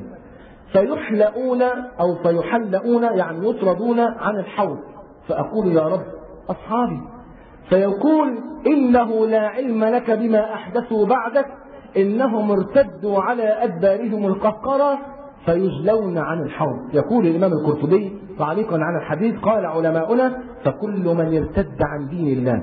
فيحلؤون أو فيحلؤون يعني يطردون عن الحوض فأقول يا رب أصحابي فيقول إنه لا علم لك بما أحدثوا بعدك إنهم ارتدوا على أدبارهم القهقرة فيجلون عن الحوض يقول الإمام القرطبي تعليقا على الحديث قال علماؤنا فكل من ارتد عن دين الله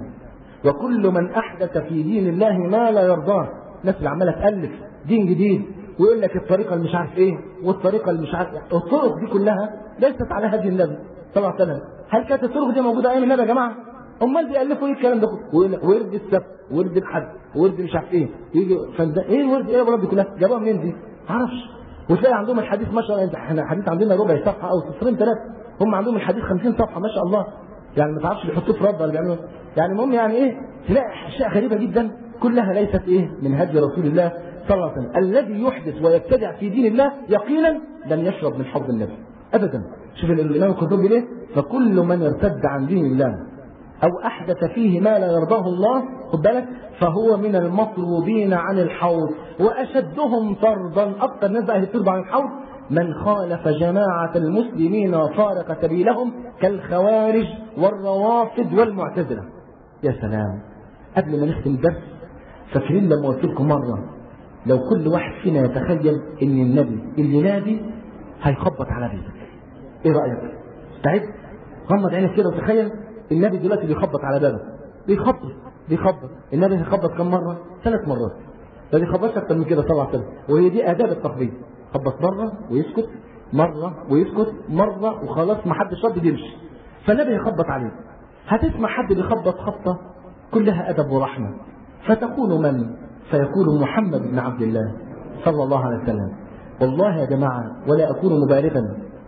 وكل من أحدث في دين الله ما لا يرضاه الناس اللي عمالة تألف دين جديد ويقول لك الطريقة اللي مش عارف ايه والطريقة اللي مش عارف إيه. الطرق دي كلها ليست على هدي النبي صلى الله عليه وسلم هل كانت الطرق دي موجودة أيام النبي يا جماعة؟ امال بيالفوا ايه الكلام ده ويقول لك ورد السبت ورد الحد ورد مش عارف ايه يجي فده ايه الورد ايه الورد دي كلها جابوها منين دي؟ معرفش وتلاقي عندهم الحديث ما شاء الله احنا الحديث عندنا ربع صفحه او سطرين ثلاثه هم عندهم الحديث 50 صفحه ما شاء الله يعني ما تعرفش بيحطوه في رد ولا بيعملوا يعني المهم يعني ايه تلاقي اشياء غريبه جدا كلها ليست ايه من هدي رسول الله صلى الله عليه وسلم الذي يحدث ويبتدع في دين الله يقينا لن يشرب من حوض النبي ابدا شوف الامام القرطبي ليه فكل من ارتد عن دين الله او احدث فيه ما لا يرضاه الله خد بالك فهو من المطلوبين عن الحوض واشدهم طردا اكثر ناس بقى ترضى عن الحوض من خالف جماعة المسلمين وفارق سبيلهم كالخوارج والروافد والمعتزلة يا سلام قبل ما نختم الدرس فاكرين لما قلت لكم مرة لو كل واحد فينا يتخيل ان النبي اللي نادي هيخبط على بيتك ايه رأيك؟ استعد غمض عينك كده وتخيل النبي دلوقتي بيخبط على بابك بيخبط بيخبط النبي هيخبط كم مرة؟ ثلاث مرات ما بيخبطش اكتر من كده صلى الله عليه وسلم وهي دي آداب التخبيط خبط مرة ويسكت مرة ويسكت مرة وخلاص ما حدش رد يمشي فالنبي يخبط عليه هتسمع حد بيخبط خبطة كلها أدب ورحمة فتقول من؟ فيقول محمد بن عبد الله صلى الله عليه وسلم والله يا جماعة ولا أكون مبالغا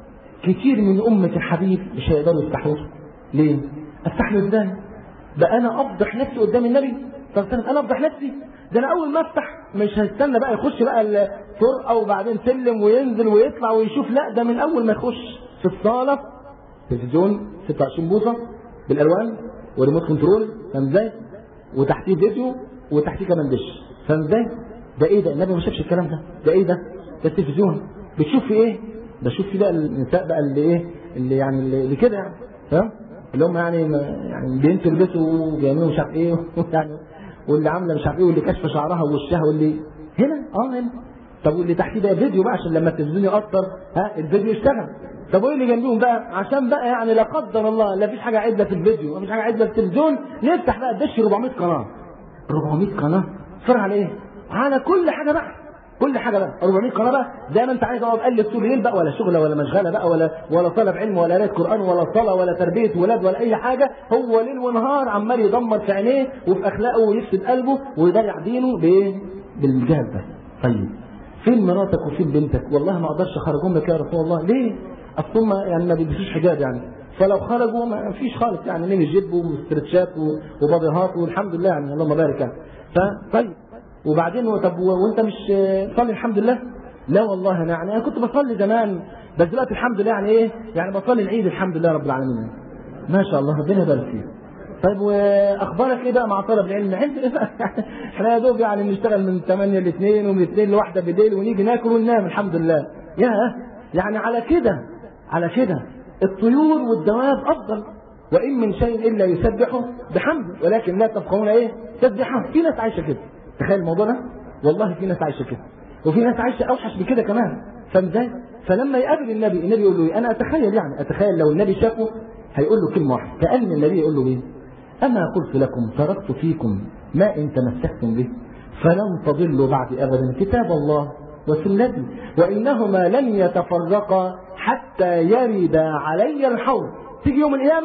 كتير من أمة الحبيب مش هيقدروا يفتحوه ليه؟ افتح له ازاي؟ ده انا افضح نفسي قدام النبي صلى الله عليه وسلم انا افضح نفسي ده انا اول ما افتح مش هستنى بقى يخش بقى الطرقه وبعدين سلم وينزل ويطلع ويشوف لا ده من اول ما يخش في الصاله تلفزيون 26 بوصه بالالوان وريموت كنترول فاهم ازاي؟ وتحتيه فيديو وتحتيه كمان دش فاهم ازاي؟ ده ايه ده؟ النبي ما شافش الكلام ده ده ايه ده؟ ده التلفزيون بتشوف في ايه؟ بشوف في بقى النساء بقى اللي ايه؟ اللي يعني اللي كده يعني فاهم؟ اللي هم يعني يعني بنت يلبسوا وبيعملوا مش عارف ايه يعني واللي عامله مش عارف ايه واللي كاشفه شعرها ووشها واللي هنا اه هنا طب واللي تحتيه ده فيديو بقى عشان لما التلفزيون يقطر ها الفيديو يشتغل طب وايه اللي جنبيهم بقى عشان بقى يعني لا قدر الله لا فيش حاجه عدله في الفيديو ما فيش حاجه عدله في التلفزيون نفتح بقى الدش 400 قناه 400 قناه اتفرج على ايه؟ على كل حاجه بقى كل حاجه بقى 400 قناه بقى زي ما انت عايز اقعد اقلب طول الليل بقى ولا شغله ولا مشغله بقى ولا ولا طلب علم ولا قرايه قران ولا صلاه ولا تربيه ولاد ولا اي حاجه هو ليل ونهار عمال يدمر في عينيه وفي اخلاقه ويفسد قلبه ويضيع دينه بايه؟ بالجهل ده طيب فين مراتك وفين بنتك؟ والله ما اقدرش اخرجهم لك يا رسول الله ليه؟ اصل هم يعني ما بيلبسوش حجاب يعني فلو خرجوا ما فيش خالص يعني مين الجيب وستريتشات وبابيهات والحمد لله يعني اللهم بارك يعني فطيب وبعدين هو طب وانت مش تصلي الحمد لله لا والله انا يعني انا كنت بصلي زمان بس دلوقتي الحمد لله يعني ايه يعني بصلي العيد الحمد لله رب العالمين ما شاء الله ربنا يبارك فيك طيب واخبارك ايه بقى مع طلب العلم احنا يا دوب يعني بنشتغل من 8 ل 2 ومن 2 ل 1 بالليل ونيجي ناكل وننام الحمد لله يا يعني على كده على كده الطيور والدواب افضل وان من شيء الا يسبح بحمده ولكن لا تفقهون ايه تسبحه في ناس عايشه كده تخيل الموضوع ده والله في ناس عايشه كده وفي ناس عايشه اوحش من كده كمان فاهم ازاي فلما يقابل النبي النبي يقول له ايه انا اتخيل يعني اتخيل لو النبي شافه هيقول له كلمه واحده كان النبي يقول له ايه اما قلت لكم تركت فيكم ما ان تمسكتم به فلن تضلوا بعد ابدا كتاب الله وسنتي وانهما لن يتفرقا حتى يرد علي الحوض تيجي يوم القيامه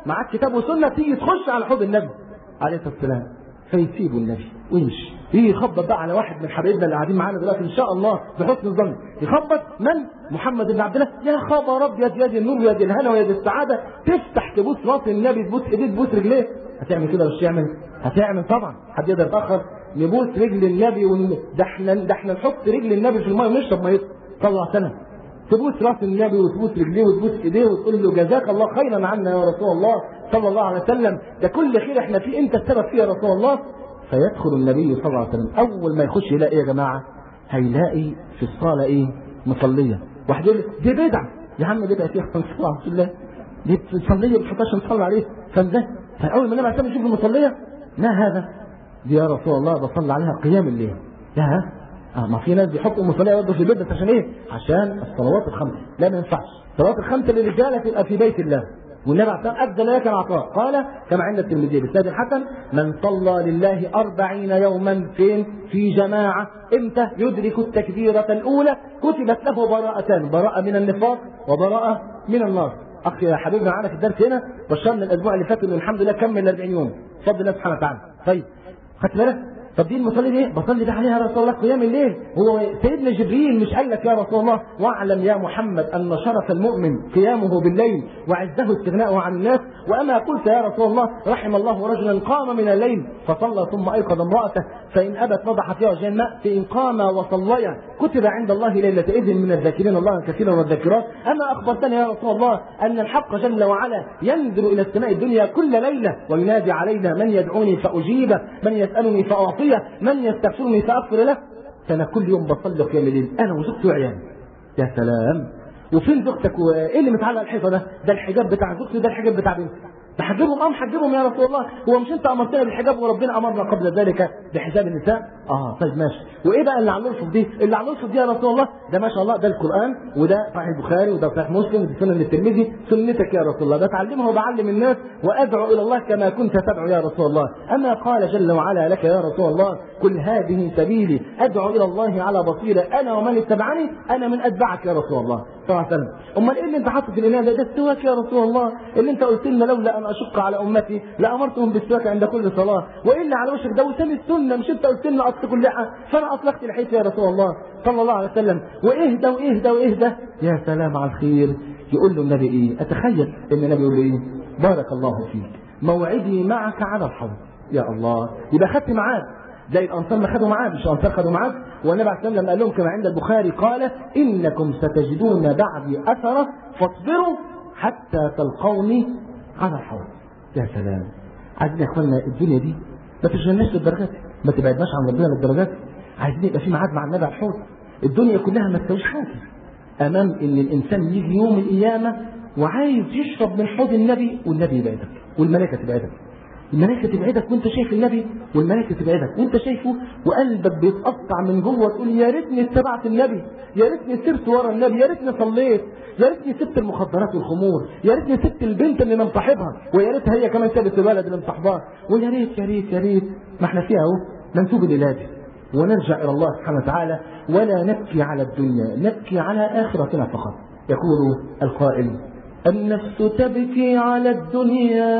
معاك كتاب وسنه تيجي تخش على حوض النبي عليه الصلاه والسلام فيسيبوا النبي ويمشي يجي يخبط بقى على واحد من حبايبنا اللي قاعدين معانا دلوقتي ان شاء الله بحسن الظن يخبط من محمد بن عبد الله يا خبر ابيض يا دي النور ويا دي الهنا ويا دي السعاده تفتح تبوس راس النبي تبوس ايديه تبوس رجليه هتعمل كده مش تعمل هتعمل طبعا حد يقدر يتاخر نبوس رجل النبي ون... ده احنا ده احنا نحط رجل النبي في الميه ونشرب ميته صلى الله عليه وسلم تبوس راس النبي وتبوس رجليه وتبوس ايديه وتقول له جزاك الله خيرا عنا يا رسول الله صلى الله عليه وسلم ده كل خير احنا فيه انت السبب فيه يا رسول الله فيدخل النبي صلى الله عليه وسلم اول ما يخش يلاقي يا جماعه هيلاقي في الصاله ايه مصليه واحد يقول لي دي بدعه يا عم بدعه فيها صلى الله عليه وسلم دي مصليه ب 11 نصلي عليه فده فاول ما النبي عليه يشوف المصليه ما هذا دي يا رسول الله بصلي عليها قيام الليل يا اه ما في ناس بيحطوا المصليه يودوا في البيت بس عشان ايه؟ عشان الصلوات الخمس لا ما ينفعش الصلوات الخمسه للرجاله تبقى في بيت الله والنبي عليه الصلاه ادى لك العطاء قال كما عند الترمذي بسند الحسن من صلى لله أربعين يوما فين في جماعة امتى يدرك التكبيرة الأولى كتبت له براءتان براءة من النفاق وبراءة من النار أخي يا حبيبي معانا في الدرس هنا بشرنا الأسبوع اللي فات إنه الحمد لله كمل 40 يوم بفضل الله سبحانه وتعالى طيب خدت بالك طب دي المصلي دي بصلي ده عليها يا رسول الله قيام الليل هو سيدنا جبريل مش قال لك يا رسول الله واعلم يا محمد ان شرف المؤمن قيامه بالليل وعزه استغناؤه عن الناس واما قلت يا رسول الله رحم الله رجلا قام من الليل فصلى ثم ايقظ امراته فان ابت نضح فيها وجه الماء فان قام وصليا كتب عند الله ليله اذن من الذاكرين الله كثيرا والذاكرات اما اخبرتني يا رسول الله ان الحق جل وعلا ينزل الى السماء الدنيا كل ليله وينادي علينا من يدعوني فاجيبه من يسالني فاعطيه من يستغفرني فاغفر له فانا كل يوم بصلي قيام الليل انا وزوجتي وعيالي يا سلام وفين زوجتك وايه اللي متعلق الحيطه ده ده الحجاب بتاع زوجتي ده الحجاب بتاع بنتي بحجبهم اه محجبهم يا رسول الله هو مش انت امرتنا بالحجاب وربنا امرنا قبل ذلك بحجاب النساء اه طيب ماشي وايه بقى اللي على الارفف دي اللي على الارفف دي يا رسول الله ده ما شاء الله ده القران وده صحيح البخاري وده صحيح مسلم ودي سنن الترمذي سنتك يا رسول الله بتعلمها وبعلم الناس وادعو الى الله كما كنت تدعو يا رسول الله اما قال جل وعلا لك يا رسول الله كل هذه سبيلي ادعو الى الله على بصيره انا ومن اتبعني انا من اتبعك يا رسول الله صلى الله عليه وسلم امال ايه اللي انت حاطه في الاناء ده ده السواك يا رسول الله اللي انت قلت لنا لولا ان اشق على امتي لامرتهم بالسواك عند كل صلاه والا على وشك ده وسام السنه مش انت قلت لنا اطلقوا اللحى فانا اطلقت لحيتي يا رسول الله صلى الله عليه وسلم واهدى واهدى واهدى يا سلام على الخير يقول له النبي ايه اتخيل ان النبي يقول له ايه بارك الله فيك موعدي معك على الحوض يا الله يبقى خدت معاك زي الانصار ما خدوا معاه مش الانصار خدوا معاه والنبي عليه الصلاه والسلام قال لهم كما عند البخاري قال انكم ستجدون بعدي اثره فاصبروا حتى تلقوني على الحوض يا سلام عايزين يا اخوانا الدنيا دي ما تشغلناش للدرجات ما تبعدناش عن ربنا للدرجات عايزين يبقى في ميعاد مع النبي على الحوض الدنيا كلها ما تساويش حاجه امام ان الانسان يجي يوم القيامه وعايز يشرب من حوض النبي والنبي يبعدك والملائكه تبعدك الملائكه تبعدك وانت شايف النبي والملائكه تبعدك وانت شايفه وقلبك بيتقطع من جوه تقول يا ريتني اتبعت النبي يا ريتني سرت ورا النبي يا ريتني صليت يا ريتني سبت المخدرات والخمور يا ريتني سبت البنت اللي انا مصاحبها ويا ريتها هي كمان سابت الولد اللي مصاحباه ويا ريت يا ريت يا ريت ما احنا فيها اهو منسوب الى ونرجع الى الله سبحانه وتعالى ولا نبكي على الدنيا نبكي على اخرتنا فقط يقول القائل النفس تبكي على الدنيا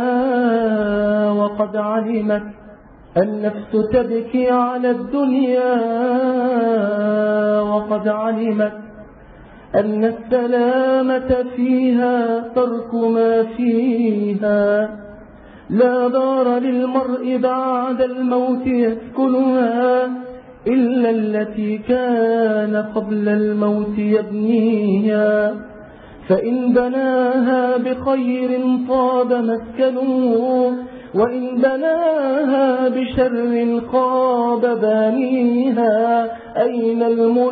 وقد علمت النفس تبكي على الدنيا وقد علمت أن السلامة فيها ترك ما فيها لا دار للمرء بعد الموت يسكنها إلا التي كان قبل الموت يبنيها فإن بناها بخير طاب مسكنه وإن بناها بشر خاب بانيها أين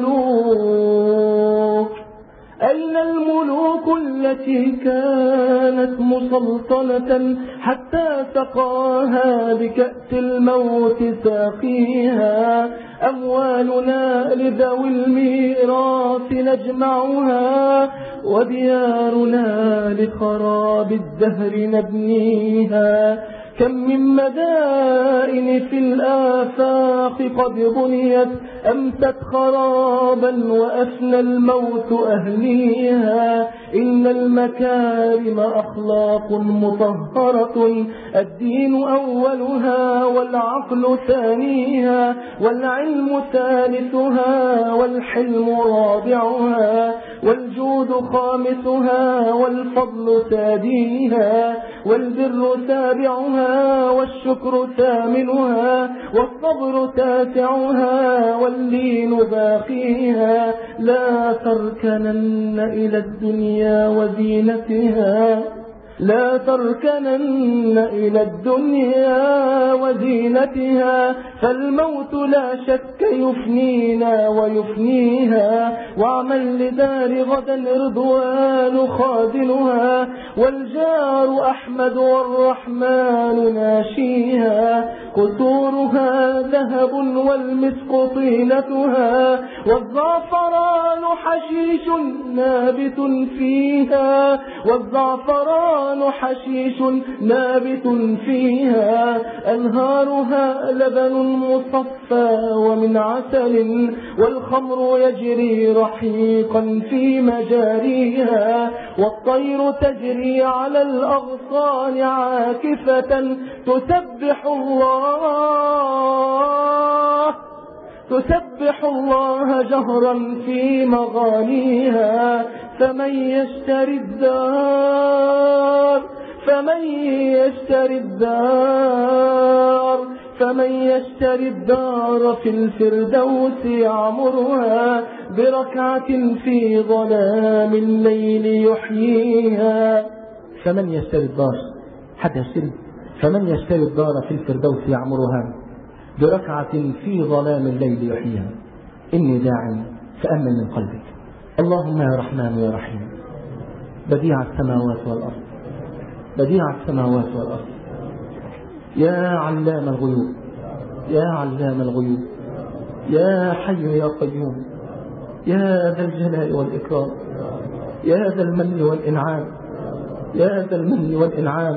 الملوك أين الملوك التي كانت مسلطنة حتى سقاها بكأس الموت ساقيها أموالنا لذوي الميراث نجمعها وديارنا لخراب الدهر نبنيها كم من مدائن في الآفاق قد بنيت أمست خرابا وأفنى الموت أهليها إن المكارم أخلاق مطهرة الدين أولها والعقل ثانيها والعلم ثالثها والحلم رابعها والجود خامسها والفضل ساديها والبر سابعها والشكر ثامنها والصبر تاسعها واللين باقيها لا تركنن إلى الدنيا وزينتها لا تركنن إلى الدنيا وزينتها فالموت لا شك يفنينا ويفنيها واعمل لدار غدا رضوان خازنها والجار أحمد والرحمن ناشيها قصورها ذهب والمسك طينتها والزعفران حشيش نابت فيها والزعفران حشيش نابت فيها أنهارها لبن مصفى ومن عسل والخمر يجري رحيقا في مجاريها والطير تجري على الأغصان عاكفة تسبح الله تسبح الله جهرا في مغانيها فمن يشتري الدار فمن يشتري الدار فمن يشتري الدار في الفردوس يعمرها بركعة في ظلام الليل يحييها فمن يشتري الدار حد يشتري فمن يشتري الدار في الفردوس يعمرها بركعة في ظلام الليل يحييها إني داع فأمن من قلبك اللهم يا رحمن يا رحيم بديع السماوات والأرض بديع السماوات والأرض يا علام الغيوب يا علام الغيوب يا حي يا قيوم يا ذا الجلال والإكرام يا ذا المن والإنعام يا ذا المن والإنعام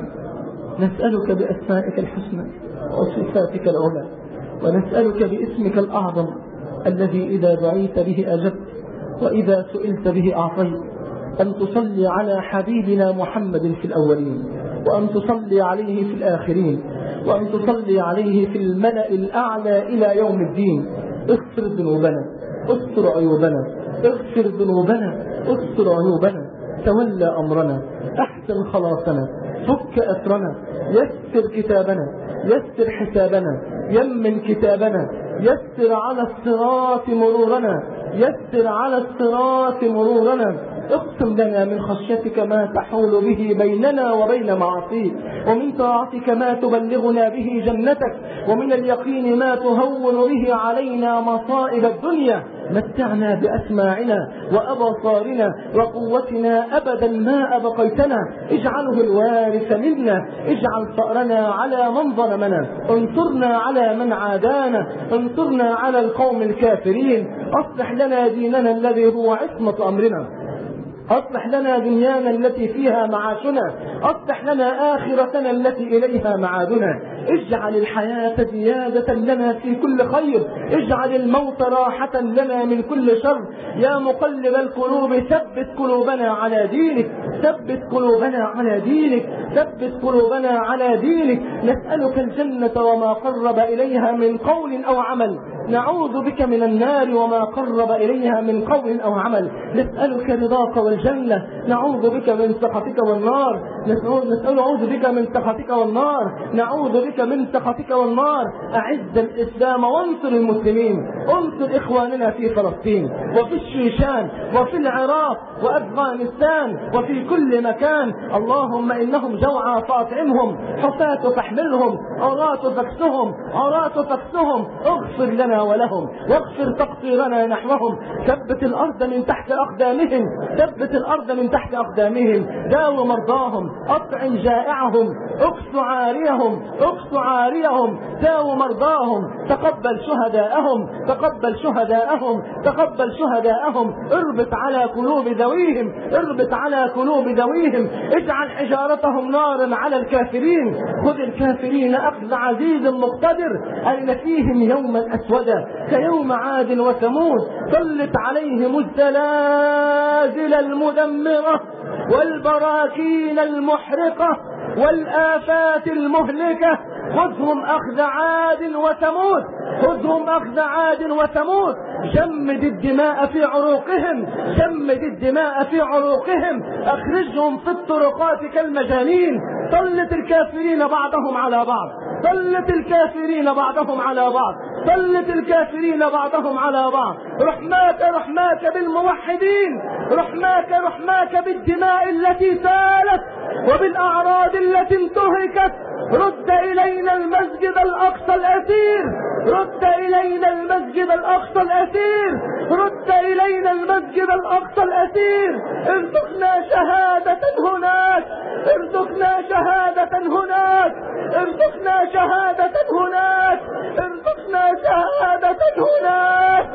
نسألك بأسمائك الحسنى وصفاتك العلى ونسألك باسمك الأعظم الذي إذا دعيت به أجبت وإذا سئلت به أعطيت أن تصلي على حبيبنا محمد في الأولين وأن تصلي عليه في الآخرين وأن تصلي عليه في الملأ الأعلى إلى يوم الدين اغفر ذنوبنا استر عيوبنا اغفر ذنوبنا استر عيوبنا تولى أمرنا أحسن خلاصنا فك أسرنا يسر كتابنا يسر حسابنا يمن كتابنا يسر على الصراط مرورنا يسر على الصراط مرورنا اقسم لنا من خشيتك ما تحول به بيننا وبين معاصيك ومن طاعتك ما تبلغنا به جنتك ومن اليقين ما تهون به علينا مصائب الدنيا متعنا بأسماعنا وأبصارنا وقوتنا أبدا ما أبقيتنا اجعله الوارث منا اجعل ثأرنا على من ظلمنا انصرنا على من عادانا انصرنا على القوم الكافرين اصلح لنا ديننا الذي هو عصمة أمرنا أصلح لنا دنيانا التي فيها معاشنا أصلح لنا آخرتنا التي إليها معادنا اجعل الحياة زيادة لنا في كل خير اجعل الموت راحة لنا من كل شر يا مقلب القلوب ثبت قلوبنا على دينك ثبت قلوبنا على دينك ثبت قلوبنا على دينك نسألك الجنة وما قرب إليها من قول أو عمل نعوذ بك من النار وما قرب إليها من قول أو عمل نسألك رضاك والجنة نعوذ بك من سخطك والنار نسأل نعوذ بك من سخطك والنار نعوذ بك من سخطك والنار أعز الإسلام وانصر المسلمين انصر إخواننا في فلسطين وفي الشيشان وفي العراق وأفغانستان وفي كل مكان اللهم إنهم جوعى فاطعمهم حفاة فاحملهم عراة فاكسهم عراة فاكسهم اغفر لنا ولهم واغفر تقصيرنا نحوهم ثبت الأرض من تحت أقدامهم ثبت الأرض من تحت أقدامهم داو مرضاهم أطعم جائعهم اكس عاريهم اكس عاريهم داو مرضاهم تقبل شهداءهم تقبل شهداءهم تقبل شهداءهم اربط على قلوب ذويهم اربط على قلوب ذويهم اجعل حجارتهم نارا على الكافرين خذ الكافرين أخذ عزيز مقتدر أين فيهم يوما أسودا كيوم عاد وثمود سلط عليهم الزلازل المدمرة والبراكين المحرقة والآفات المهلكة خذهم أخذ عاد وثمود خذهم أخذ عاد وثمود جمد الدماء في عروقهم جمد الدماء في عروقهم أخرجهم في الطرقات كالمجانين سلط الكافرين بعضهم على بعض سلط الكافرين بعضهم على بعض سلط الكافرين بعضهم على بعض رحماك رحماك بالموحدين رحماك رحماك بالدماء التي سالت وبالأعراض التي انتهكت رد إلينا المسجد الأقصى الأسير رد إلينا المسجد الأقصى الأسير رد إلينا المسجد الأقصى الأسير ارزقنا شهادة هناك ارزقنا شهادة هناك ارزقنا شهادة هناك ارزقنا شهادة هناك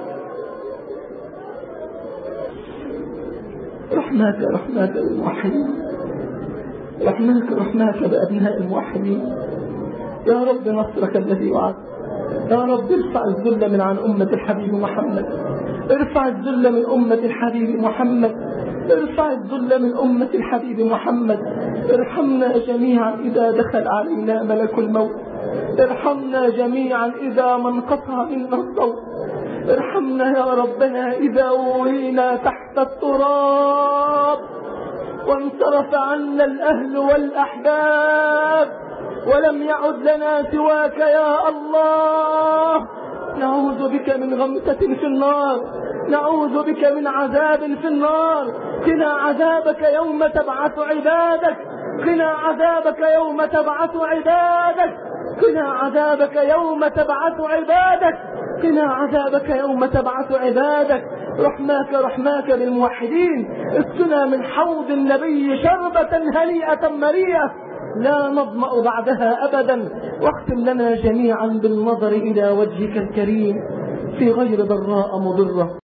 رحماك رحماك بالموحدين رحماك رحماك بأبناء الموحدين يا رب نصرك الذي وعد يا رب ارفع الذل من عن أمة الحبيب محمد ارفع الذل من أمة الحبيب محمد ارفع الذل من أمة الحبيب محمد ارحمنا جميعا إذا دخل علينا ملك الموت ارحمنا جميعا إذا ما انقطع منا الصوت ارحمنا يا ربنا إذا أوينا تحت التراب وانصرف عنا الأهل والأحباب ولم يعد لنا سواك يا الله نعوذ بك من غمسة في النار نعوذ بك من عذاب في النار قنا عذابك يوم تبعث عبادك قنا عذابك يوم تبعث عبادك قنا عذابك يوم تبعث عبادك قنا عذابك يوم تبعث عبادك رحماك رحماك بالموحدين اسقنا من حوض النبي شربة هنيئة مريئة لا نظمأ بعدها أبدا واختم لنا جميعا بالنظر إلى وجهك الكريم في غير ضراء مضرة